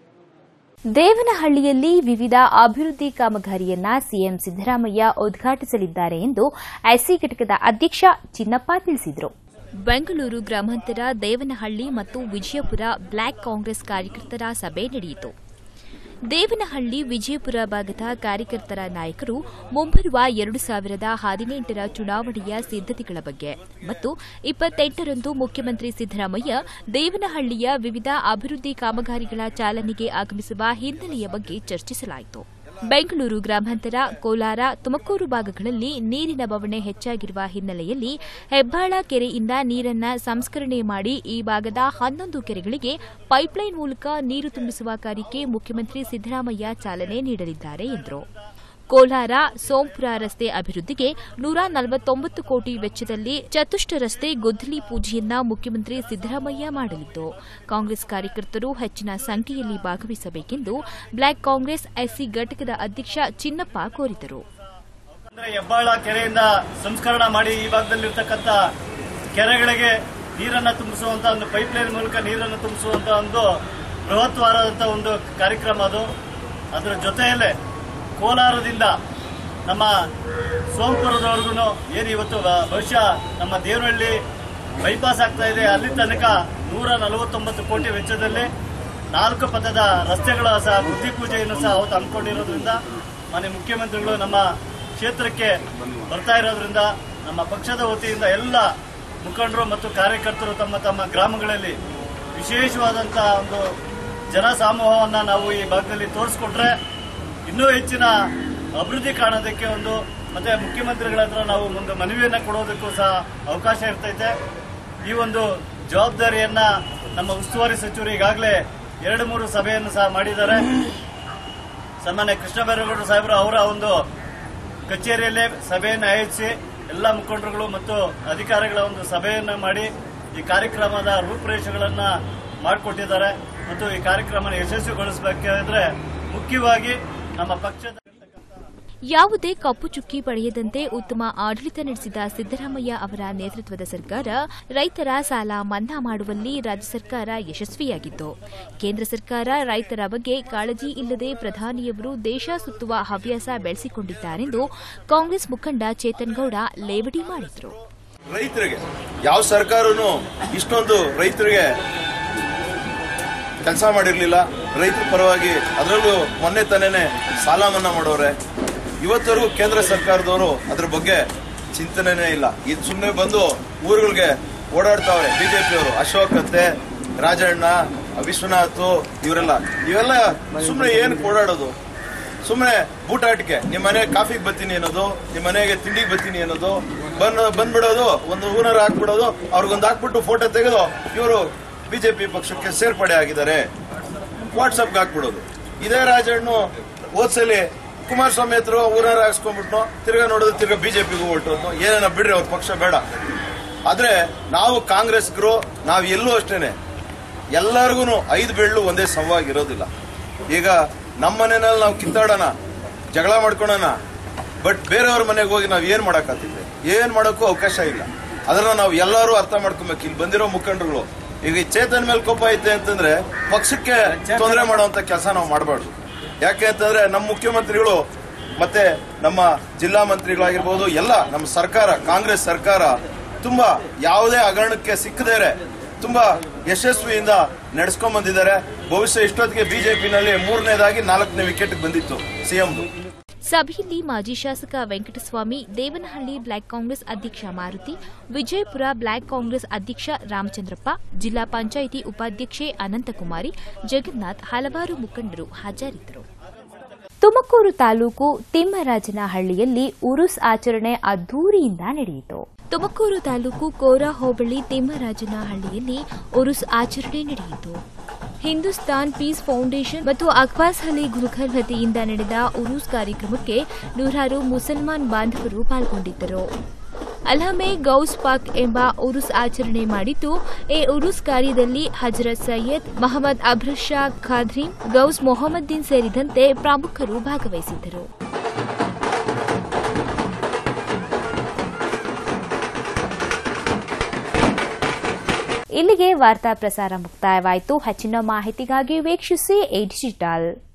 ದೇವನಹಳ್ಳಿಯಲ್ಲಿ ವಿವಿಧ ಅಭಿವೃದ್ಧಿ ಕಾಮಗಾರಿಯನ್ನ ಸಿಎಂ ಸಿದ್ದರಾಮಯ್ಯ ಉದ್ಘಾಟಿಸಲಿದ್ದಾರೆ ಎಂದು ಐಸಿ ಘಟಕದ ಅಧ್ಯಕ್ಷ ಚಿನ್ನಪ್ಪ ತಿಳಿಸಿದರು ಬೆಂಗಳೂರು ಗ್ರಾಮಾಂತರ ದೇವನಹಳ್ಳಿ ಮತ್ತು ವಿಜಯಪುರ ಬ್ಲಾಕ್ ಕಾಂಗ್ರೆಸ್ ಕಾರ್ಯಕರ್ತರ ಸಭೆ ನಡೆಯಿತು ದೇವನಹಳ್ಳಿ ವಿಜಯಪುರ ಭಾಗದ ಕಾರ್ಯಕರ್ತರ ನಾಯಕರು ಮುಂಬರುವ ಎರಡು ಸಾವಿರದ ಹದಿನೆಂಟರ ಚುನಾವಣೆಯ ಸಿದ್ದತೆಗಳ ಬಗ್ಗೆ ಮತ್ತು ಇಪ್ಪತ್ತೆಂಟರಂದು ಮುಖ್ಯಮಂತ್ರಿ ಸಿದ್ದರಾಮಯ್ಯ ದೇವನಹಳ್ಳಿಯ ವಿವಿಧ ಅಭಿವೃದ್ಧಿ ಕಾಮಗಾರಿಗಳ ಚಾಲನೆಗೆ ಆಗಮಿಸುವ ಹಿನ್ನೆಲೆಯ ಬಗ್ಗೆ ಚರ್ಚಿಸಲಾಯಿತು ಬೆಂಗಳೂರು ಗ್ರಾಮಾಂತರ ಕೋಲಾರ ತುಮಕೂರು ಭಾಗಗಳಲ್ಲಿ ನೀರಿನ ಬವಣೆ ಹೆಚ್ಚಾಗಿರುವ ಹಿನ್ನೆಲೆಯಲ್ಲಿ ಹೆಬ್ಬಾಳ ಕೆರೆಯಿಂದ ನೀರನ್ನ ಸಂಸ್ಕರಣೆ ಮಾಡಿ ಈ ಭಾಗದ ಹನ್ನೊಂದು ಕೆರೆಗಳಿಗೆ ಪೈಪ್ಲೈನ್ ಮೂಲಕ ನೀರು ತುಂಬಿಸುವ ಕಾರ್ಯಕ್ಕೆ ಮುಖ್ಯಮಂತ್ರಿ ಸಿದ್ದರಾಮಯ್ಯ ಚಾಲನೆ ನೀಡಲಿದ್ದಾರೆ ಎಂದರು ಕೋಲಾರ ಸೋಂಪುರ ರಸ್ತೆ ಅಭಿವೃದ್ಧಿಗೆ ನೂರ ನಲವತ್ತೊಂಬತ್ತು ಕೋಟಿ ವೆಚ್ಚದಲ್ಲಿ ಚತುಷ್ಟ ರಸ್ತೆ ಗುದ್ದಲಿ ಪೂಜೆಯನ್ನ ಮುಖ್ಯಮಂತ್ರಿ ಸಿದ್ದರಾಮಯ್ಯ ಮಾಡಲಿದ್ದು ಕಾಂಗ್ರೆಸ್ ಕಾರ್ಯಕರ್ತರು ಹೆಚ್ಚಿನ ಸಂಖ್ಯೆಯಲ್ಲಿ ಭಾಗವಹಿಸಬೇಕೆಂದು ಬ್ಲಾಕ್ ಕಾಂಗ್ರೆಸ್ ಎಸ್ಸಿ ಘಟಕದ ಅಧ್ಯಕ್ಷ ಚಿನ್ನಪ್ಪ ಕೋರಿದರು ಅಂದ್ರೆ ಹೆಬ್ಬಾಳ ಕೆರೆಯಿಂದ ಸಂಸ್ಕರಣ ಮಾಡಿ ಈ ಭಾಗದಲ್ಲಿರ್ತಕ್ಕಂಥ ಕೆರೆಗಳಿಗೆ ನೀರನ್ನ ತುಂಬಿಸುವಂತ ಒಂದು ಪೈಪ್ಲೈನ್ ಮೂಲಕ ನೀರನ್ನು ತುಂಬಿಸುವಂತ ಒಂದು ಬೃಹತ್ವಾದಂತ ಒಂದು ಕಾರ್ಯಕ್ರಮ ಅದು ಅದರ ಜೊತೆಯಲ್ಲೇ ಕೋಲಾರದಿಂದ ನಮ್ಮ ಸೋಂಪುರದವರೆಗೂ ಏನು ಇವತ್ತು ಬ- ಬಹುಶಃ ನಮ್ಮ ದೇವನಹಳ್ಳಿ ಬೈಪಾಸ್ ಆಗ್ತಾ ಇದೆ ಅಲ್ಲಿ ತನಕ ನೂರ ನಲವತ್ತೊಂಬತ್ತು ಕೋಟಿ ವೆಚ್ಚದಲ್ಲಿ ನಾಲ್ಕು ಪಥದ ರಸ್ತೆಗಳ ಸಹ ಬುದ್ಧಿ ಪೂಜೆಯನ್ನು ಸಹ ಅವತ್ತು ಹಮ್ಮಿಕೊಂಡಿರೋದ್ರಿಂದ ಮಾನ್ಯ ಮುಖ್ಯಮಂತ್ರಿಗಳು ನಮ್ಮ ಕ್ಷೇತ್ರಕ್ಕೆ ಬರ್ತಾ ಇರೋದ್ರಿಂದ ನಮ್ಮ ಪಕ್ಷದ ವತಿಯಿಂದ ಎಲ್ಲ ಮುಖಂಡರು ಮತ್ತು ಕಾರ್ಯಕರ್ತರು ತಮ್ಮ ತಮ್ಮ ಗ್ರಾಮಗಳಲ್ಲಿ ವಿಶೇಷವಾದಂತಹ ಒಂದು ಜನಸಮೂಹವನ್ನ ನಾವು ಈ ಭಾಗದಲ್ಲಿ ತೋರಿಸ್ಕೊಟ್ರೆ ಇನ್ನೂ ಹೆಚ್ಚಿನ ಅಭಿವೃದ್ಧಿ ಕಾಣೋದಕ್ಕೆ ಒಂದು ಮತ್ತೆ ಮುಖ್ಯಮಂತ್ರಿಗಳ ಹತ್ರ ನಾವು ಒಂದು ಮನವಿಯನ್ನ ಕೊಡೋದಕ್ಕೂ ಸಹ ಅವಕಾಶ ಇರ್ತೈತೆ ಈ ಒಂದು ಜವಾಬ್ದಾರಿಯನ್ನ ನಮ್ಮ ಉಸ್ತುವಾರಿ ಸಚಿವರು ಈಗಾಗಲೇ ಎರಡು ಮೂರು ಸಭೆಯನ್ನು ಸಹ ಮಾಡಿದ್ದಾರೆ ಸನ್ಮಾನ್ಯ ಕೃಷ್ಣ ಬೈರೇಗೌಡರು ಸಾಹೇಬರು ಅವರ ಒಂದು ಕಚೇರಿಯಲ್ಲೇ ಸಭೆಯನ್ನು ಆಯೋಜಿಸಿ ಎಲ್ಲ ಮುಖಂಡರುಗಳು ಮತ್ತು ಅಧಿಕಾರಿಗಳ ಒಂದು ಸಭೆಯನ್ನು ಮಾಡಿ ಈ ಕಾರ್ಯಕ್ರಮದ ರೂಪುರೇಷೆಗಳನ್ನ ಮಾಡಿಕೊಟ್ಟಿದ್ದಾರೆ ಮತ್ತು ಈ ಕಾರ್ಯಕ್ರಮ ಯಶಸ್ವಿಗೊಳಿಸಬೇಕಾದ್ರೆ ಮುಖ್ಯವಾಗಿ ನಮ್ಮ ಪಕ್ಷದ ಯಾವುದೇ ಕಪ್ಪು ಚುಕ್ಕಿ ಪಡೆಯದಂತೆ ಉತ್ತಮ ಆಡಳಿತ ನಡೆಸಿದ ಸಿದ್ದರಾಮಯ್ಯ ಅವರ ನೇತೃತ್ವದ ಸರ್ಕಾರ ರೈತರ ಸಾಲ ಮನ್ನಾ ಮಾಡುವಲ್ಲಿ ರಾಜ್ಯ ಸರ್ಕಾರ ಯಶಸ್ವಿಯಾಗಿತ್ತು ಕೇಂದ್ರ ಸರ್ಕಾರ ರೈತರ ಬಗ್ಗೆ ಕಾಳಜಿ ಇಲ್ಲದೆ ಪ್ರಧಾನಿಯವರು ದೇಶ ಸುತ್ತುವ ಹವ್ಯಾಸ ಬೆಳೆಸಿಕೊಂಡಿದ್ದಾರೆಂದು ಕಾಂಗ್ರೆಸ್ ಮುಖಂಡ ಚೇತನ್ ಗೌಡ ಲೇವಡಿ ಮಾಡಿದರು ರೈತರಿಗೆ ಯಾವ ಸರ್ಕಾರನು ಇಷ್ಟೊಂದು ರೈತರಿಗೆ ಕೆಲಸ ಮಾಡಿರ್ಲಿಲ್ಲ ರೈತರ ಪರವಾಗಿ ಅದರಲ್ಲೂ ಮೊನ್ನೆ ತಾನೇನೆ ಸಾಲ ಮನ್ನಾ ಮಾಡೋರೆ ಇವತ್ತವರೆಗೂ ಕೇಂದ್ರ ಸರ್ಕಾರದವರು ಅದ್ರ ಬಗ್ಗೆ ಚಿಂತನೆನೇ ಇಲ್ಲ ಇದು ಸುಮ್ಮನೆ ಬಂದು ಊರುಗಳಿಗೆ ಓಡಾಡ್ತಾವ್ರೆ ಬಿಜೆಪಿಯವರು ಅಶೋಕ್ ಅಂತೆ ರಾಜಣ್ಣ ವಿಶ್ವನಾಥ್ ಇವರೆಲ್ಲ ಇವೆಲ್ಲ ಸುಮ್ಮನೆ ಏನಕ್ಕೆ ಓಡಾಡೋದು ಸುಮ್ಮನೆ ಬೂಟಾಟಿಕೆ ನಿಮ್ಮ ಮನೆಗೆ ಕಾಫಿಗೆ ಬರ್ತೀನಿ ಅನ್ನೋದು ನಿಮ್ಮ ಮನೆಗೆ ತಿಂಡಿಗೆ ಬರ್ತೀನಿ ಅನ್ನೋದು ಬಂದ್ ಬಂದ್ಬಿಡೋದು ಒಂದು ಹೂನರ್ ಹಾಕ್ಬಿಡೋದು ಅವ್ರಿಗೊಂದು ಹಾಕ್ಬಿಟ್ಟು ಫೋಟೋ ತೆಗೆದು ಇವರು ಬಿಜೆಪಿ ಪಕ್ಷಕ್ಕೆ ಸೇರ್ಪಡೆ ಆಗಿದ್ದಾರೆ ವಾಟ್ಸಪ್ಗೆ ಹಾಕ್ಬಿಡೋದು ಇದೇ ರಾಜಣ್ಣು ಹೋದ್ಸಲಿ ಕುಮಾರಸ್ವಾಮಿ ಹತ್ರ ಊರಾರ ಹಾಕ್ಸ್ಕೊಂಡ್ಬಿಟ್ಟು ತಿರ್ಗಾ ನೋಡಿದ್ರೆ ತಿರ್ಗಾ ಬಿಜೆಪಿಗೂ ಹೊರಟೋದು ಏನೇನ ಬಿಡ್ರಿ ಅವ್ರ ಪಕ್ಷ ಬೇಡ ಆದ್ರೆ ನಾವು ಕಾಂಗ್ರೆಸ್ಗರು ನಾವು ಎಲ್ಲೂ ಅಷ್ಟೇನೆ ಎಲ್ಲರಿಗೂ ಐದು ಬೆಳ್ಳು ಒಂದೇ ಸಮವಾಗಿ ಇರೋದಿಲ್ಲ ಈಗ ನಮ್ಮ ಮನೆಯಲ್ಲಿ ನಾವು ಕಿತ್ತಾಡೋಣ ಜಗಳ ಮಾಡ್ಕೊಳೋಣ ಬಟ್ ಬೇರೆಯವ್ರ ಮನೆಗೆ ಹೋಗಿ ನಾವು ಏನ್ ಮಾಡಕ್ಕಾಗ್ತಿದ್ವಿ ಏನ್ ಮಾಡೋಕ್ಕೂ ಅವಕಾಶ ಇಲ್ಲ ಅದನ್ನ ನಾವು ಎಲ್ಲರೂ ಅರ್ಥ ಮಾಡ್ಕೊಬೇಕು ಇಲ್ಲಿ ಬಂದಿರೋ ಮುಖಂಡರುಗಳು ಈಗ ಈ ಚೇತನ್ ಮೇಲೆ ಕೋಪ ಐತೆ ಅಂತಂದ್ರೆ ಪಕ್ಷಕ್ಕೆ ತೊಂದರೆ ಮಾಡುವಂತ ಕೆಲಸ ನಾವು ಮಾಡಬಾರ್ದು ಯಾಕೆ ಅಂತಂದ್ರೆ ನಮ್ಮ ಮುಖ್ಯಮಂತ್ರಿಗಳು ಮತ್ತೆ ನಮ್ಮ ಜಿಲ್ಲಾ ಮಂತ್ರಿಗಳಾಗಿರ್ಬೋದು ಎಲ್ಲ ನಮ್ಮ ಸರ್ಕಾರ ಕಾಂಗ್ರೆಸ್ ಸರ್ಕಾರ ತುಂಬಾ ಯಾವುದೇ ಹಗರಣಕ್ಕೆ ಸಿಕ್ಕದೇರೆ ತುಂಬಾ ಯಶಸ್ವಿಯಿಂದ ನಡೆಸ್ಕೊಂಡ್ ಬಂದಿದ್ದಾರೆ ಭವಿಷ್ಯ ಇಷ್ಟೊತ್ತಿಗೆ ಬಿಜೆಪಿನಲ್ಲಿ ಮೂರನೇದಾಗಿ ನಾಲ್ಕನೇ ವಿಕೆಟ್ ಬಂದಿತ್ತು ಸಿಎಂದು ಸಭೆಯಲ್ಲಿ ಮಾಜಿ ಶಾಸಕ ವೆಂಕಟಸ್ವಾಮಿ ದೇವನಹಳ್ಳಿ ಬ್ಲಾಕ್ ಕಾಂಗ್ರೆಸ್ ಅಧ್ಯಕ್ಷ ಮಾರುತಿ ವಿಜಯಪುರ ಬ್ಲಾಕ್ ಕಾಂಗ್ರೆಸ್ ಅಧ್ಯಕ್ಷ ರಾಮಚಂದ್ರಪ್ಪ ಜಿಲ್ಲಾ ಪಂಚಾಯಿತಿ ಉಪಾಧ್ಯಕ್ಷೆ ಅನಂತಕುಮಾರಿ ಜಗನ್ನಾಥ್ ಹಲವಾರು ಮುಖಂಡರು ಹಾಜರಿದ್ದರು ತುಮಕೂರು ತಾಲೂಕು ತಿಮ್ಮರಾಜನಹಳ್ಳಿಯಲ್ಲಿ ಉರುಸ್ ಆಚರಣೆ ಅದ್ದೂರಿಯಿಂದ ನಡೆಯಿತು ತುಮಕೂರು ತಾಲೂಕು ಕೋರಾ ಹೋಬಳಿ ತಿಮ್ಮರಾಜನಹಳ್ಳಿಯಲ್ಲಿ ಉರುಸ್ ಆಚರಣೆ ನಡೆಯಿತು ಹಿಂದೂಸ್ತಾನ್ ಪೀಸ್ ಫೌಂಡೇಶನ್ ಮತ್ತು ಅಕ್ಬಾಸ್ ಅಲಿ ಗುಲ್ಕರ್ ವತಿಯಿಂದ ನಡೆದ ಉರೂಸ್ ಕಾರ್ಯಕ್ರಮಕ್ಕೆ ನೂರಾರು ಮುಸಲ್ಮಾನ್ ಬಾಂಧವರು ಪಾಲ್ಗೊಂಡಿದ್ದರು ಅಲ್ಹಮೆ ಗೌಸ್ ಪಾಕ್ ಎಂಬ ಉರುಸ್ ಆಚರಣೆ ಮಾಡಿದ್ದು ಈ ಉರುಸ್ ಕಾರ್ಯದಲ್ಲಿ ಹಜರತ್ ಸೈಯದ್ ಮಹಮ್ಮದ್ ಅಬ್ರದ್ ಶಾ ಖಾದ್ರಿ ಗೌಸ್ ಮೊಹಮ್ಮದ್ದೀನ್ ಸೇರಿದಂತೆ ಪ್ರಮುಖರು ಭಾಗವಹಿಸಿದ್ದರು ಇಲ್ಲಿಗೆ ವಾರ್ತಾ ಪ್ರಸಾರ ಮುಕ್ತಾಯವಾಯಿತು ಹೆಚ್ಚಿನ ಮಾಹಿತಿಗಾಗಿ ವೀಕ್ಷಿಸಿ ಎ ಡಿಜಿಟಲ್